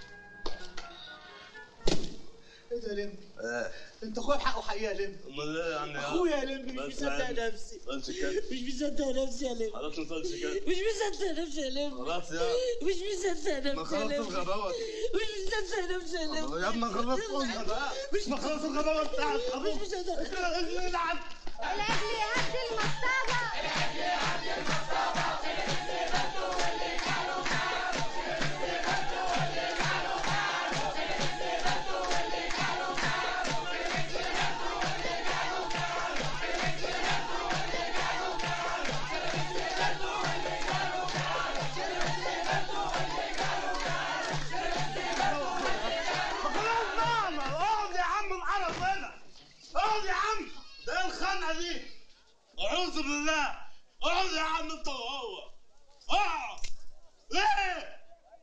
ايه ده يا لمبي؟ ايه انت اخويا بحقه حقيقه يا لمبي امال ايه يعني اخويا يا لمبي مش بس مصدق عادي. نفسي بس كده مش مصدق نفسي يا لمبي خلاص ما تقولش كده مش مصدق نفسي يا لمبي خلاص يا مش مصدق نفسي ما يا خلاص لمبي الغباوة دي. مش مصدق نفسي يا لمبي يا ابني خلاص قلنا بقى مش ما خلاص الغباوة بتاعت مش مصدق العب الاهلي هات المصطبه انت وهو اه ايه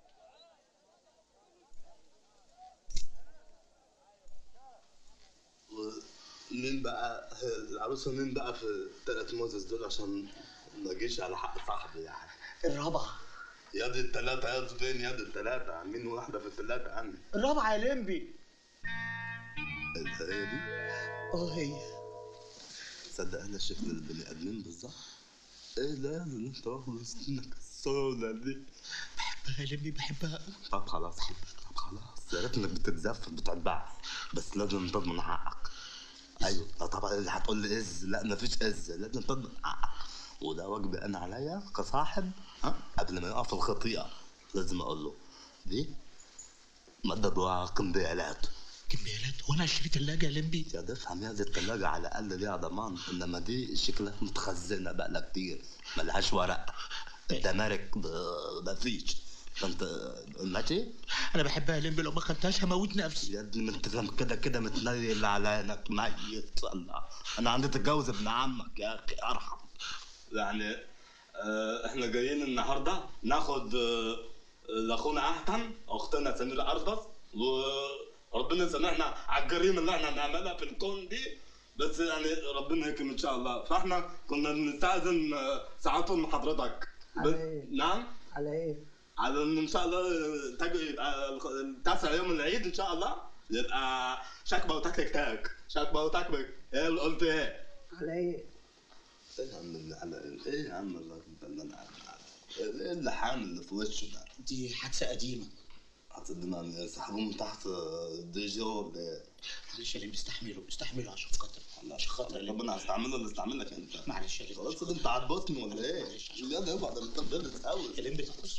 مين بقى العروسه مين بقى في الثلاث موزز دول عشان ما اجيش على حق صاحبي يعني الرابعه يا دي الثلاثه يا دي فين يا دي الثلاثه عاملين واحده في الثلاثه عني الرابعه يا لمبي هي دي اه هي تصدق انا شكل البني ادمين بالظبط ايه لازم انت واخد سنك السودا دي بحبها يا لمبي بحبها طب خلاص طب خلاص يا ريت انك بتتزفت بتتبع بس لازم تضمن حقك ايوه لا طبعا اللي هتقول لي از لا مفيش از لازم تضمن حقك وده واجبي انا عليا كصاحب ها قبل ما يقع في الخطيئه لازم اقول له دي مدد وقنبيالات كمبيالات وانا اشتري ثلاجه يا لمبي يا ده افهم يا دي الثلاجه على الاقل ليها ضمان انما دي شكلها متخزنه بقى لها كتير ملهاش ورق الدمارك ب- مفيش فانت ماشي انا بحبها يا لمبي لو ما خدتهاش هموت نفسي يا ابني ما انت كده كده متنيل على عينك ميت الله انا عندي تتجوز ابن عمك يا اخي ارحم يعني آه احنا جايين النهارده ناخد آه لاخونا احتن اختنا سميره اربس وربنا يسامحنا على الجريمه اللي احنا بنعملها في الكون دي بس يعني ربنا يكرم ان شاء الله فاحنا كنا بنستاذن آه، ساعات من حضرتك ب... على إيه؟ نعم على ايه على ان ان شاء الله تجي يبقى الخ- التاسع يوم العيد ان شاء الله يبقى شكبه وتكتك تاك شكبه وتكتك ايه اللي قلت ايه؟ على ايه ايه يا عم اللي على ايه يا عم الله اللي انا ايه اللي حامل اللي في وشه ده؟ دي حادثه قديمه هتصدقني سحبوه من تحت دي جو ولا ايه؟ معلش يا لمبي استحمله استحمله عشان خاطر عشان خاطر يا لمبي ربنا هستعمله اللي استعملك انت معلش يا لمبي خلاص كده انت هتبوسني ولا ايه؟ يا ده يبقى ده انت بتغلط قوي يا لمبي بص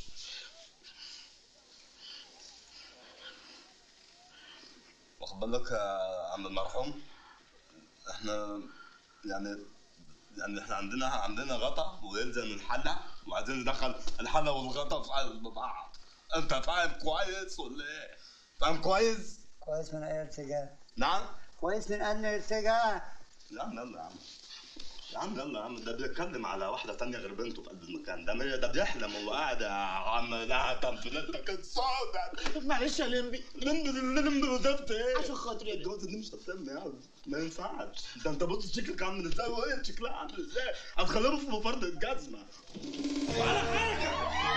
واخد بالك يا عم المرحوم احنا يعني يعني احنا عندنا عندنا غطا ويلزم الحله وعايزين ندخل الحله والغطا في قلب بعض انت فاهم كويس ولا ايه؟ فاهم كويس؟ كويس من اي ارتجاع نعم؟ كويس من ان ارتجاع يا عم يلا يا عم يا عم يلا يا عم ده بيتكلم على واحدة تانية غير بنته في قلب المكان ده ده بيحلم وهو قاعد يا عم لا تنفلتك السوداء معلش يا لمبي لمبي لمبي وزفت ايه؟ عشان خاطري الجوازة دي مش هتتم يا عم ما ينفعش ده انت بص شكلك عامل ازاي وهي شكلها عامل ازاي هتخليهم في مفرد الجزمة ولا حاجة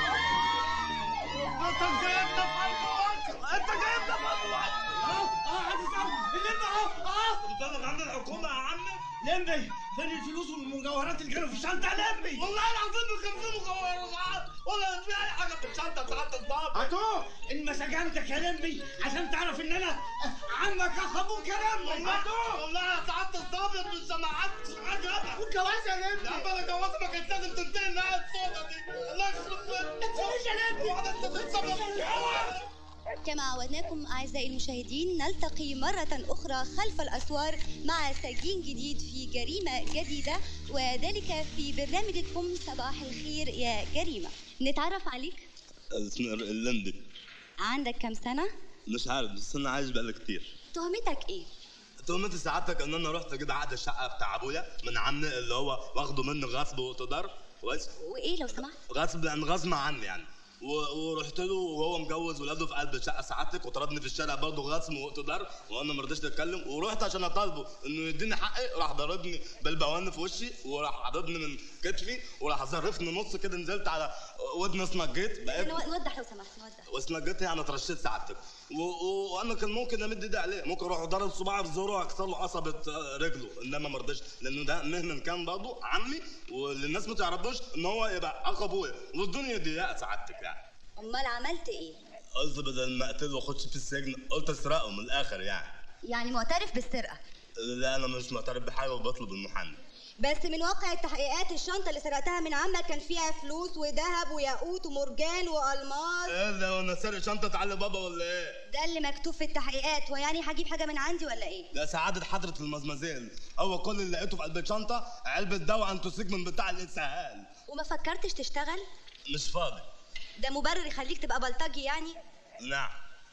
انت جايبنا في قلب مصر انت جايبنا في قلب مصر اه اه هتسأل اللمبي اهو اه بتضغط عند الحكومة يا عم لمبي فين الفلوس والمجوهرات اللي كانوا في الشنطة يا لمبي والله العظيم ما كان في مجوهرات ولا في اي حاجة في الشنطة ساعات الضابط هاتوه ان مسجنتك يا لمبي عشان تعرف ان انا عمك اخ ابوك يا لمبي والله والله يا سعادة الضابط مش سمعت حاجة والجواز يا لمبي يا عم انا جوازي ما كانت لازم تنتهي النهاية السوداء دي الله يخرب بيتك يا لمبي وعدد تتسبب كما عودناكم أعزائي المشاهدين نلتقي مرة أخرى خلف الأسوار مع سجين جديد في جريمة جديدة وذلك في برنامجكم صباح الخير يا جريمة نتعرف عليك اسمي اللندي عندك كم سنة؟ مش عارف بس انا عايش بقالي كتير تهمتك إيه؟ تهمتي سعادتك ان انا رحت كده عقد الشقه بتاع ابويا من عمي اللي هو واخده مني غصب واقتدار كويس وإيه لو سمحت؟ غصب يعني غصب عني يعني و- ورحت له وهو مجوز ولاده في قلب الشقه سعادتك وطردني في الشارع برضه غصب واقتدار وانا ما رضيتش اتكلم ورحت عشان اطالبه انه يديني حقي راح ضربني بالبوان في وشي وراح عضدني من كتفي وراح ظرفني نص كده نزلت على ودني اسنجيت بقيت نو- نوضح لو سمحت نوضح واسنجيت يعني اترشيت سعادتك و- و- وانا كان ممكن امد ايدي عليه ممكن اروح ضرب صباعي في زوره واكسر له قصبه آه، رجله انما ما رضيتش لانه ده مهما كان برضه عمي واللي الناس ما تعرفوش ان هو يبقى اخ ابويا والدنيا ضيقه سعادتك يعني أمال عملت إيه؟ قلت بدل ما اقتله واخش في السجن قلت اسرقه من الاخر يعني يعني معترف بالسرقة لا انا مش معترف بحاجه وبطلب المحامي بس من واقع التحقيقات الشنطة اللي سرقتها من عمك كان فيها فلوس وذهب وياقوت ومرجان وألماس ايه ده وانا سارق شنطه علي بابا ولا ايه؟ ده اللي مكتوب في التحقيقات ويعني هجيب حاجة من عندي ولا إيه؟ ده سعادة حضرة المزمزيل هو كل اللي لقيته في قلب الشنطة علبة دواء انتوسيك من بتاع الإسهال وما فكرتش تشتغل؟ مش فاضي ده مبرر يخليك تبقى بلطجي يعني؟ نعم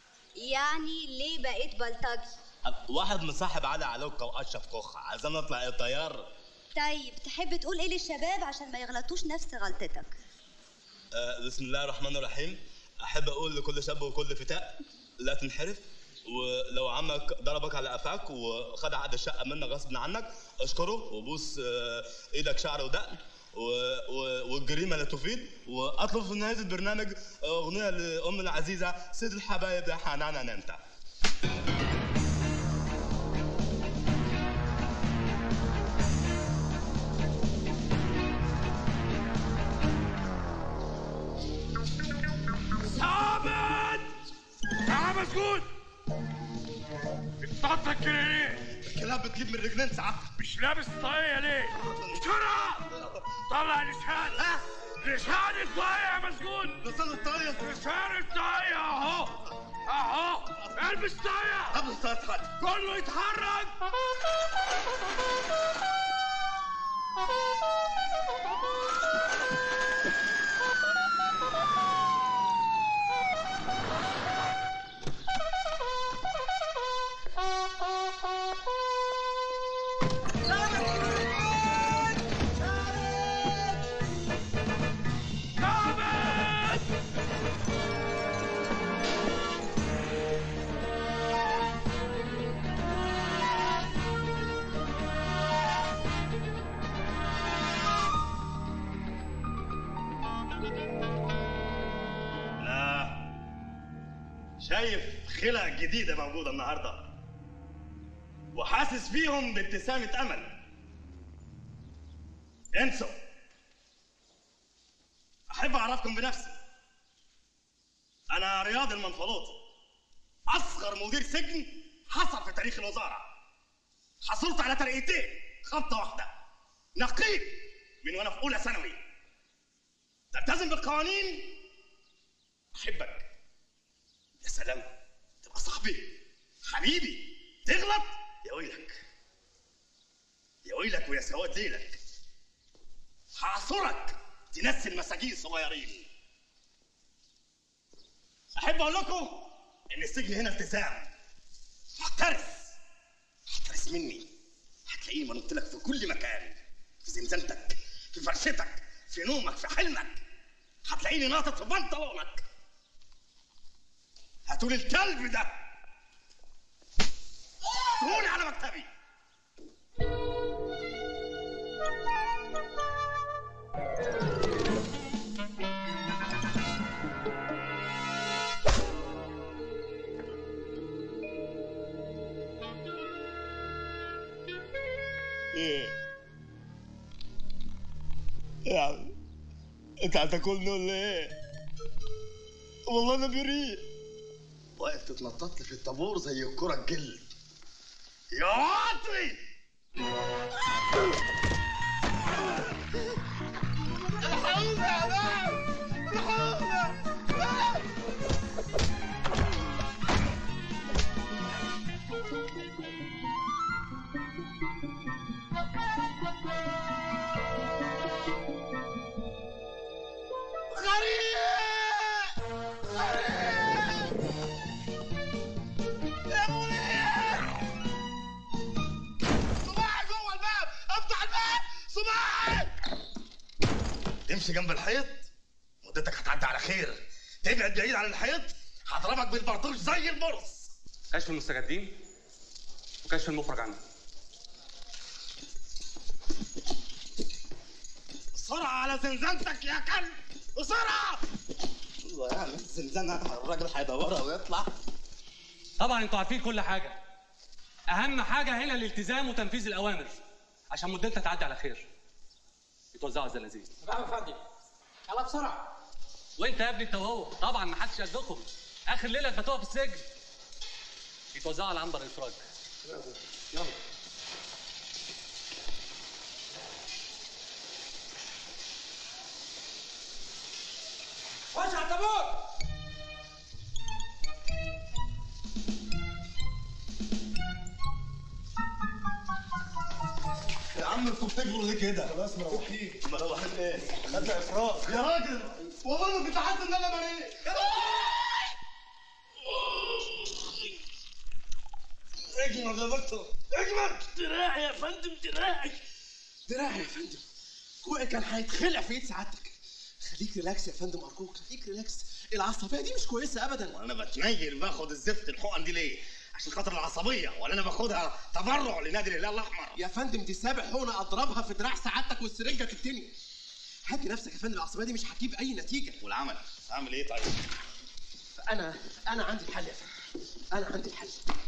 يعني ليه بقيت بلطجي؟ واحد مصاحب علي علوكة واشرف كوخة عايزين اطلع ايه طيار طيب تحب تقول ايه للشباب عشان ما يغلطوش نفس غلطتك آه، بسم الله الرحمن الرحيم احب اقول لكل شاب وكل فتاة لا تنحرف ولو عمك ضربك على قفاك وخد عقد الشقه منك غصب عنك اشكره وبوس آه، ايدك شعر ودقن و- و- والجريمه لا تفيد واطلب في نهايه البرنامج اغنيه لام العزيزه سيد الحبايب يا حنان انت ثابت تعال مسجون بتطلع كده ليه؟ الكلاب بتجيب من رجلين ساعات مش لابس طاقية ليه؟ بسرعة طلع لسان لسان الطاقية يا مسجون لسان الطاقية لسان الطاقية اهو اهو البس طاقية البس طاقية كله يتحرك لا شايف خلق جديدة موجودة النهاردة وحاسس فيهم بابتسامة أمل انسوا أحب أعرفكم بنفسي أنا رياض المنفلوطي أصغر مدير سجن حصل في تاريخ الوزارة حصلت على ترقيتين خبطة واحدة نقيب من وأنا في أولى ثانوي تلتزم بالقوانين احبك يا سلام تبقى صاحبي حبيبي تغلط يا ويلك يا ويلك ويا سواد ليلك هعصرك تنسي المساجين صغيرين احب اقول لكم ان السجن هنا التزام احترس احترس مني هتلاقيني منط لك في كل مكان في زنزانتك في فرشتك في نومك في حلمك هتلاقيني ناطط في بنطلونك هاتولي الكلب ده هاتولي على مكتبي ايه يعني انت هتاكلني ولا ايه؟ والله انا بريء واقف تتنطط لي في الطابور زي الكرة الجلد يا واطي الحقوني يا ناس الحقوني صباعي جوه الباب افتح الباب صباعي تمشي جنب الحيط مدتك هتعدي على خير تبعد بعيد عن الحيط هضربك بالبرطوش زي البرص كشف المستجدين وكشف المخرج عنه بسرعة على زنزانتك يا كلب بسرعة الله يعمل زنزانة الراجل هيدورها ويطلع طبعا انتوا عارفين كل حاجه اهم حاجه هنا الالتزام وتنفيذ الاوامر عشان مدتها تعدي على خير يتوزعوا على الزنازين نعم يا فندم يلا بسرعة وانت يا ابني انت وهو طبعا ما حدش قدكم اخر ليله تباتوها في السجن يتوزعوا على عنبر الافراج يلا خش على الطابور يا عم انتوا بتجروا ليه كده؟ خلاص مروحين مروحين ايه؟ خدنا افراج يا راجل والله ما كنت حاسس ان انا بريء يا اجمل يا دكتور اجمل دراعي يا فندم دراعي استريح يا فندم كوعي كان هيتخلع في ايد سعادتك خليك ريلاكس يا فندم ارجوك خليك ريلاكس العصبيه دي مش كويسه ابدا وانا بتنيل باخد الزفت الحقن دي ليه؟ عشان خاطر العصبيه ولا انا باخدها تبرع لنادي الهلال الاحمر يا فندم دي سابع حقنه اضربها في دراع سعادتك والسرنجه تتني هدي نفسك يا فندم العصبيه دي مش هتجيب اي نتيجه والعمل اعمل ايه طيب؟ انا انا عندي الحل يا فندم انا عندي الحل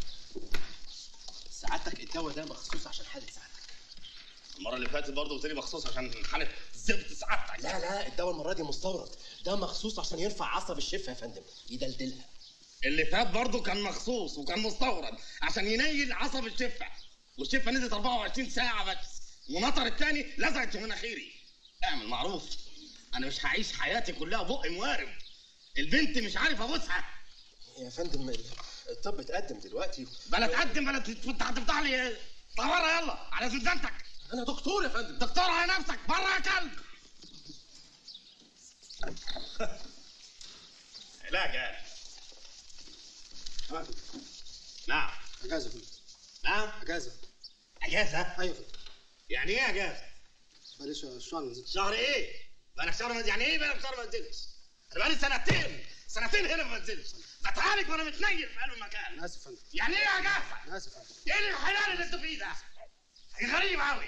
سعادتك الدواء ده مخصوص عشان حاله سعادتك المره اللي فاتت برضه قلت لي مخصوص عشان حاله زفت سعادتك لا لا الدواء المره دي مستورد ده مخصوص عشان يرفع عصب الشفه يا فندم يدلدلها اللي فات برضه كان مخصوص وكان مستورد عشان ينيل عصب الشفه والشفه نزلت 24 ساعه بس ونطر التاني لزقت في مناخيري اعمل معروف انا مش هعيش حياتي كلها بق موارب البنت مش عارف ابوسها يا فندم ال- الطب اتقدم دلوقتي بلا تقدم بلا تت- هتفتح لي طوارئ يلا على زنزانتك انا دكتور يا فندم دكتور على نفسك بره يا كلب علاج يعني نعم اجازه فندم نعم اجازه اجازه ايوه فندم يعني ايه اجازه بقالي ش- شهر ما نزلتش شهر ايه بقالك شهر ما يعني ايه بقالك شهر ما نزلتش انا بقالي سنتين سنتين هنا ما نزلتش بتعالج وانا متنيل في قلب المكان انا اسف يا فندم يعني ايه اجازه انا اسف يا فندم ايه الحلال اللي انتوا فيه ده غريب قوي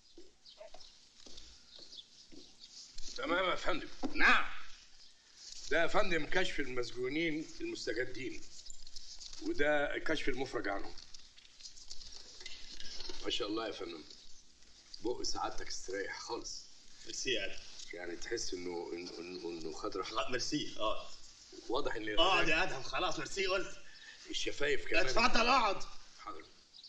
تمام يا فندم نعم ده يا فندم كشف المسجونين المستجدين وده كشف المفرج عنهم ما شاء الله يا فندم بق سعادتك استريح خالص ميرسي يعني يعني تحس انه انه انه, إنه خد راحته لا ميرسي اه واضح ان اقعد يا ادهم خلاص ميرسي قلت الشفايف كمان اتفضل اقعد حاضر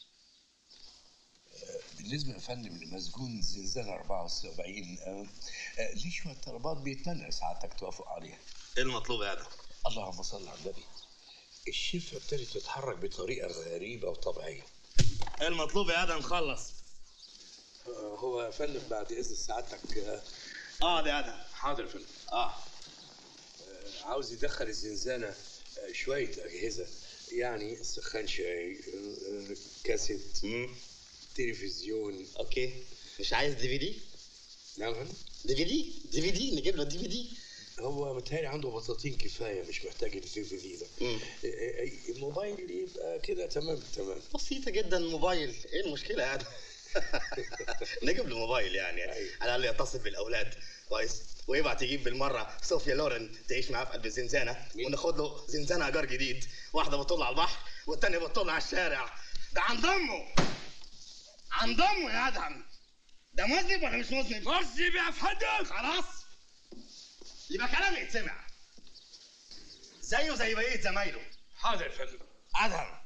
بالنسبة يا فندم لمسجون زنزانة 74 آه، آه، ليه شوية طلبات بيتمنى سعادتك توافق عليها ايه المطلوب يا ادهم اللهم صل على النبي الشفة ابتدت تتحرك بطريقة غريبة وطبيعية ايه المطلوب يا ادهم خلص آه، هو يا فندم بعد إذن سعادتك آه، اقعد يا ادهم حاضر يا فندم اه آه، عاوز يدخل الزنزانة آه، شوية أجهزة يعني سخان شاي آه، آه، كاسيت تلفزيون اوكي مش عايز دي في دي نعم يا فندم دي في دي دي في دي نجيب له دي في دي هو متهيألي عنده بطاطين كفايه مش محتاج الدي في دي ده إيه- إيه- الموبايل يبقى كده تمام تمام بسيطه جدا موبايل ايه المشكله يا ادهم نجيب له موبايل يعني على الاقل يتصل بالاولاد كويس ويبعت يجيب بالمره صوفيا لورن تعيش معاه في قلب الزنزانه وناخد له زنزانه ايجار جديد واحده بتطل على البحر والتانيه بتطل على الشارع ده عند امه عند امه يا ادهم ده مذنب ولا مش مذنب؟ مذنب يا فندم خلاص يبقى كلامي يتسمع زيه زي بقيه زمايله حاضر يا فندم ادهم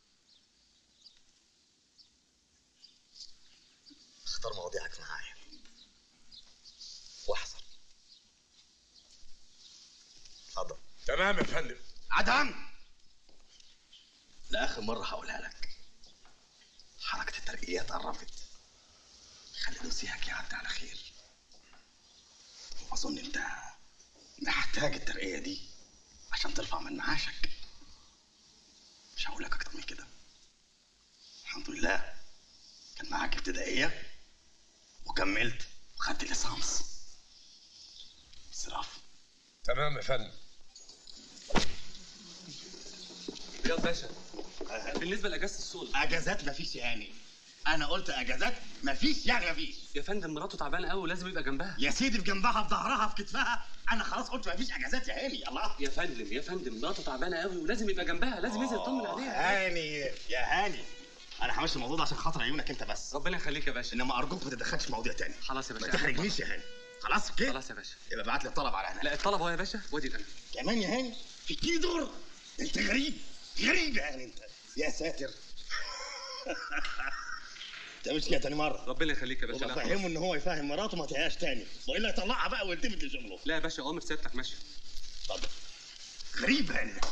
اختار مواضيعك معايا واحذر اتفضل تمام يا فندم ادهم لاخر مره هقولها لك حركه الترقيات قربت خلي نسيهك يعدي على خير واظن انت محتاج الترقيه دي عشان ترفع من معاشك مش هقول لك اكتر من كده الحمد لله كان معاك ابتدائيه وكملت وخدت ليسانس صراف تمام يا فندم رياض باشا بالنسبه لاجازه الصول اجازات مفيش يعني انا قلت اجازات مفيش يعني مفيش يا فندم مراته تعبانه قوي ولازم يبقى جنبها يا سيدي في جنبها في ظهرها في كتفها انا خلاص قلت مفيش اجازات يا عيني الله يا فندم يا فندم مراته تعبانه قوي ولازم يبقى جنبها لازم ينزل يطمن عليها هاني يا هاني انا همشي الموضوع ده عشان خاطر عيونك انت بس ربنا يخليك يا باشا انما ارجوك ما تتدخلش في مواضيع تاني خلاص يا ما باشا تحرجنيش يا هاني خلاص كده خلاص يا باشا يبقى ابعت لي الطلب على هنا لا الطلب اهو يا باشا وادي القلم كمان يا هاني في كيلو دور انت غريب غريب يا هاني انت يا ساتر انت مش كده تاني مره ربنا يخليك يا باشا لا وبفهمه ان هو يفهم مراته ما تهياش تاني والا يطلعها بقى ويلتفت لشغله لا يا باشا اوامر سيادتك ماشي اتفضل غريب هاني ده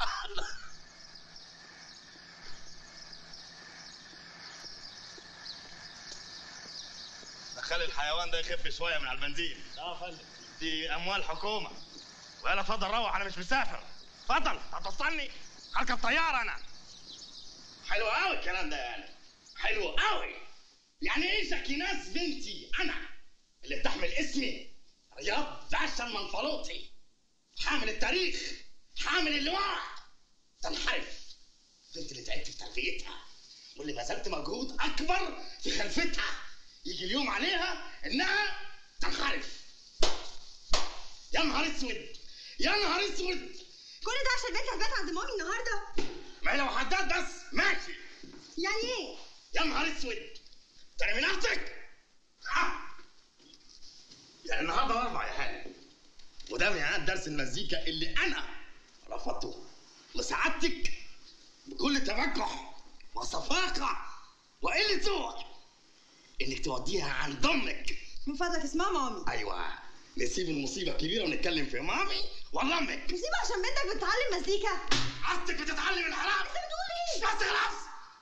خلي الحيوان ده يخف شويه من على البنزين اه فندم دي اموال حكومه ويلا اتفضل روح انا مش مسافر اتفضل هتوصلني هركب طياره انا حلو قوي الكلام ده يعني حلو قوي يعني ايه شكيناس بنتي انا اللي بتحمل اسمي رياض باشا المنفلوطي حامل التاريخ حامل اللواء تنحرف بنت اللي تعبت في تربيتها واللي بذلت مجهود اكبر في خلفتها يجي اليوم عليها انها تنحرف يا نهار اسود يا نهار اسود كل ده عشان بنت هتبات عند مامي النهارده ما هي لو حداد بس ماشي يعني ايه يا نهار اسود تاني من اختك ها يعني النهارده اربع يا هاني وده ميعاد درس المزيكا اللي انا رفضته لسعادتك بكل تبجح وصفاقه وقله ذوق انك توديها عند امك من فضلك اسمها مامي ايوه نسيب المصيبه الكبيره ونتكلم في مامي ولا امك مصيبه عشان بنتك بتتعلم مزيكا عادتك بتتعلم الحرام انت بتقول ايه بس خلاص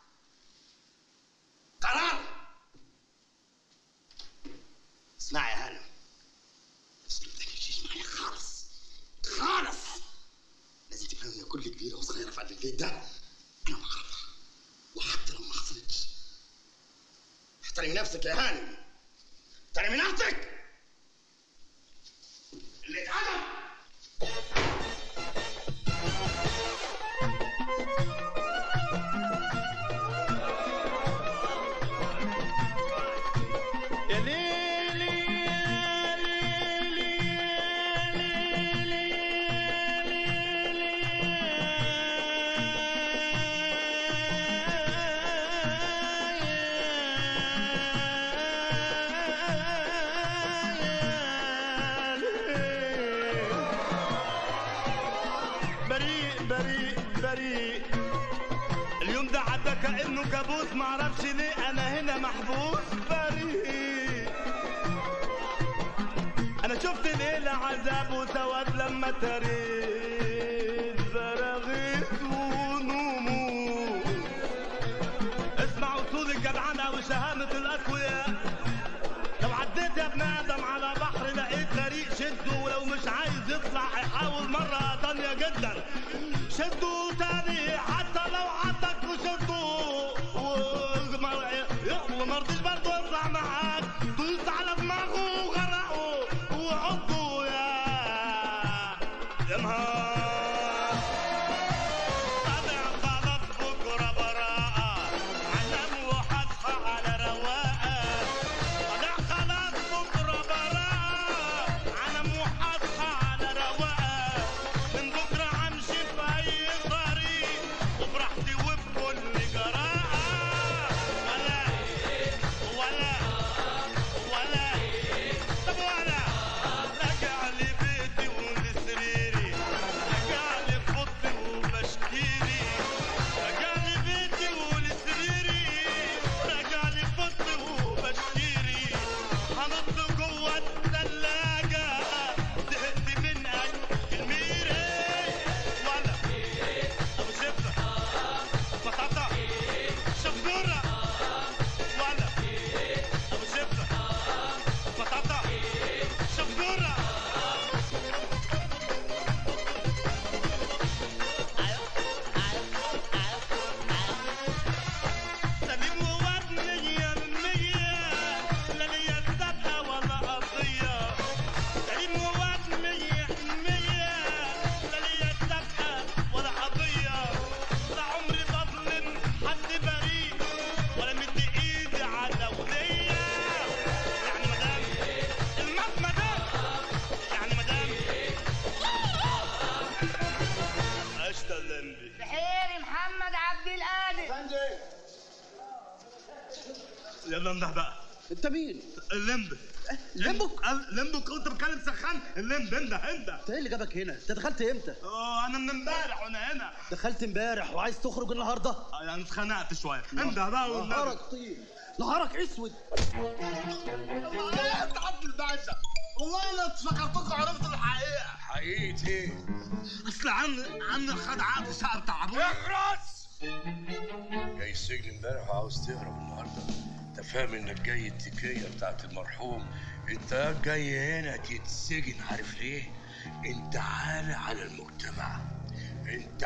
قرار اسمعي يا هانم بس ما تحكيش معايا خالص خالص لازم تفهمي ان كل كبيره وصغيره في قلب البيت ده انا بكرهها وحتى لو ما حصلتش احترمي نفسك يا هانم احترمي نفسك اللي اتعلم يا ليلي يا ليلي يا ليلي بريء بريء بريء اليوم ده عدى كأنه كابوس معرفش ليه أنا هنا محبوس بريء أنا شفت ليلة عذاب وسواد لما تريت زراغيت ونمو اسمع وصول الجدعنة وشهامة الأقوياء لو عديت يا ابن آدم على بحر لقيت غريق شده ولو مش عايز يطلع هيحاول مرة تانية جدا شده تاني حتى لو عدك وشده وما وما رضيش برضه يطلع معاك دوس على دماغه وغرقه وحطه يا يا نهار طلع خلاص بكره براءة علم وحصحى على رواقة طلع خلاص بكره براءة علم وحصحى على رواقة من بكره همشي في أي طريق وبراحتي وبكل جراءة ولا ولا ولا طب ولا راجع لبيتي ولسريري راجع لفضي وبشكيري راجع لبيتي ولسريري راجع لفضي وبشكيري هنط جوه التلاجة زهقت من أكل الميري ولا أبو شفة بطاطا شفورة ولا أبو شفة بطاطا شفورة سليم وواد مية مية لا ليا سابقة ولا قضية سليم وواد مية مية لا ليا سابقة ولا قضية لا عمري بظلم حد بريء ولا مدي ايدي على ولية يعني مدام المات مدام يعني مدام عشت اللمبي بحيري محمد عبد القادر يلا انده بقى انت مين؟ اللمب لمبك لمبك كنت بكلم سخان اللمب انده انده انت ايه اللي جابك هنا؟ انت دخلت امتى؟ اه انا من امبارح وانا هنا دخلت امبارح وعايز تخرج النهارده؟ آه، يعني اتخنقت شويه انده بقى والنبي نهارك طين نهارك اسود يا عبد الباشا والله انا افتكرتكم عرفت الحقيقه حقيقة ايه؟ اصل عن عن خد عقد الشقه بتاع ابويا اخرس جاي السجن امبارح وعاوز تهرب النهارده انت فاهم انك جاي التكيه بتاعت المرحوم انت جاي هنا تتسجن عارف ليه؟ انت عالة على المجتمع انت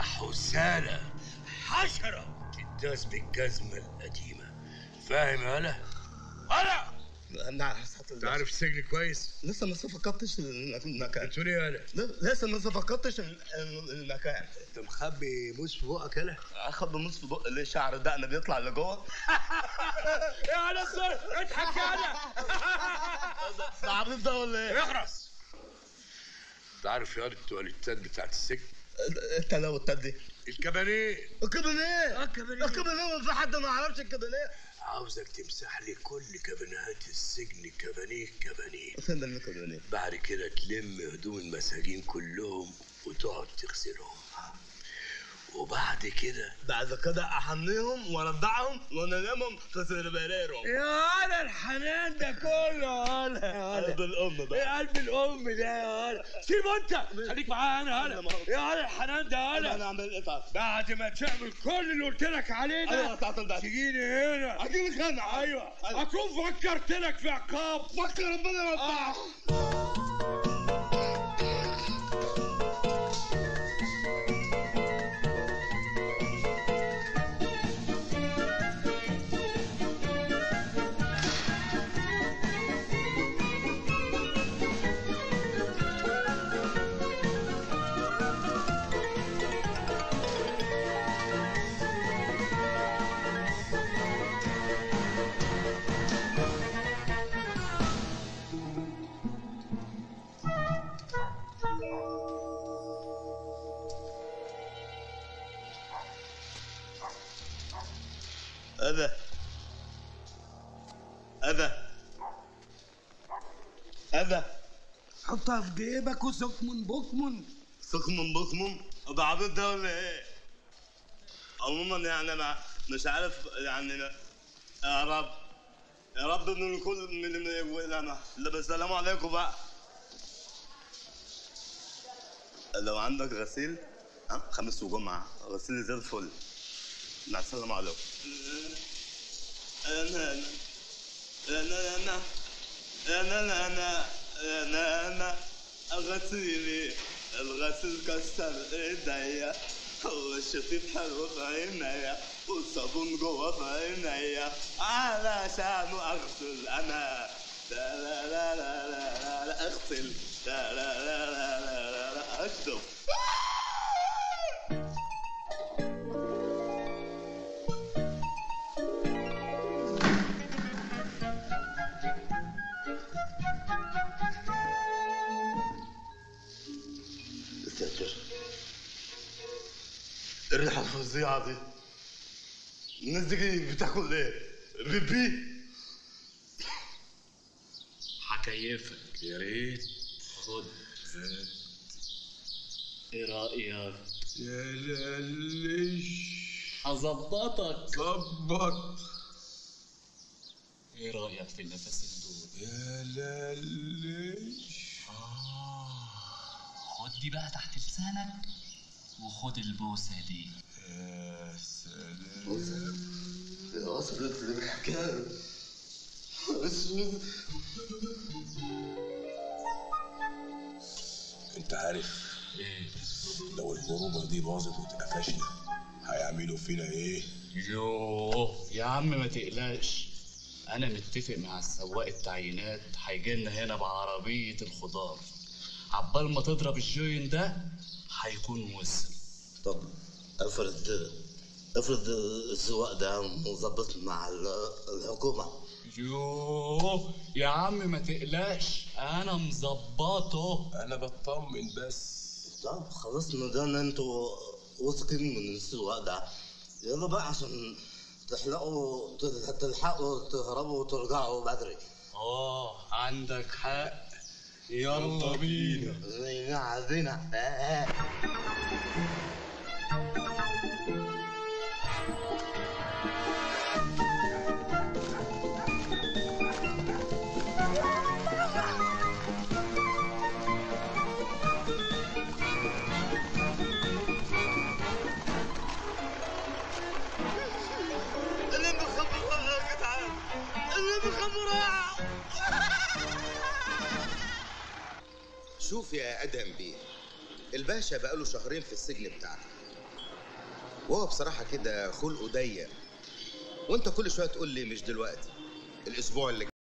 حسالة حشرة تداس بالجزمة القديمة فاهم يالا؟ هلا انا انت عارف السجن كويس لسه ما صفقتش المكان بتقول ايه يالا لسه ما صفقتش المكان انت مخبي موس في بقك يالا اخد بنص في بق ليه شعر دقن بيطلع لجوه يا على الصر اضحك يالا ده عبيط ده ولا ايه؟ اخرس انت عارف يا التواليتات بتاعت السجن انت لو التدي الكبانيه الكابينيه الكابينيه الكابينيه في حد ما يعرفش الكابينيه عاوزك تمسح لي كل كابينات السجن كبانيه كبانيه فين ده الكابينيه؟ بعد كده تلم هدوم المساجين كلهم وتقعد تغسلهم وبعد كده بعد كده احميهم وارضعهم وانامهم في سربريرهم يا هلا الحنان ده كله يا هلا يا هلا قلب الام بقى ايه قلب الام ده يا هلا سيبه انت خليك معايا انا هلا يا هلا الحنان ده هلا انا اعمل ايه طيب؟ بعد ما تعمل كل اللي قلت لك عليه ده ايوه بتاعت البعد تجيني هنا اجيلك انا ايوه اكون فكرت لك في عقاب فكر ربنا يوفقك أذى أذى أذى حطها في جيبك وسكمن بكمن سخم بخم ده عبيط ده ولا ايه؟ عموما يعني انا مش عارف يعني يا رب يا رب ان الكل من من يقولنا لا بس السلام عليكم بقى لو عندك غسيل ها خميس وجمعة غسيل زي الفل مع السلامة عليكم انا انا انا انا انا انا انا انا غسيلي الغسيل كسر ايديا والشفيف حلو في عينيا والصابون جوه في عينيا علشان اغسل انا لا لا لا لا لا لا اغسل لا لا لا لا لا لا لا اكتب ساتر الريحة الفظيعة دي الناس دي بتاكل ايه؟ بيبي هكيفك يا ريت خد ايه رايك يا للش هظبطك ظبط ايه رايك في النفسين دول يا للش خد دي بقى تحت لسانك وخد البوسه دي يا سلام يا وصلت للحكاية انت عارف لو الخروجه دي باظت واتقفشنا هيعملوا فينا ايه؟ يوه يا عم ما تقلقش انا متفق مع السواق التعيينات هيجي لنا هنا بعربيه الخضار عبال ما تضرب الجوين ده هيكون وصل طب افرض افرض السواق ده مظبط مع ال- الحكومة يوه يا عم ما تقلقش انا مظبطه انا بطمن بس طب خلاص ما دام انتوا واثقين من السواق ده يلا بقى عشان تحلقوا تلحقوا تهربوا وترجعوا بدري اه عندك حق يلا بينا زينا عزينا اللي مخبرة يا جدعان اللي مخبرة شوف يا ادهم بيه الباشا بقاله شهرين في السجن بتاعنا وهو بصراحة كده خلقه ضيق وانت كل شوية تقول لي مش دلوقتي الاسبوع اللي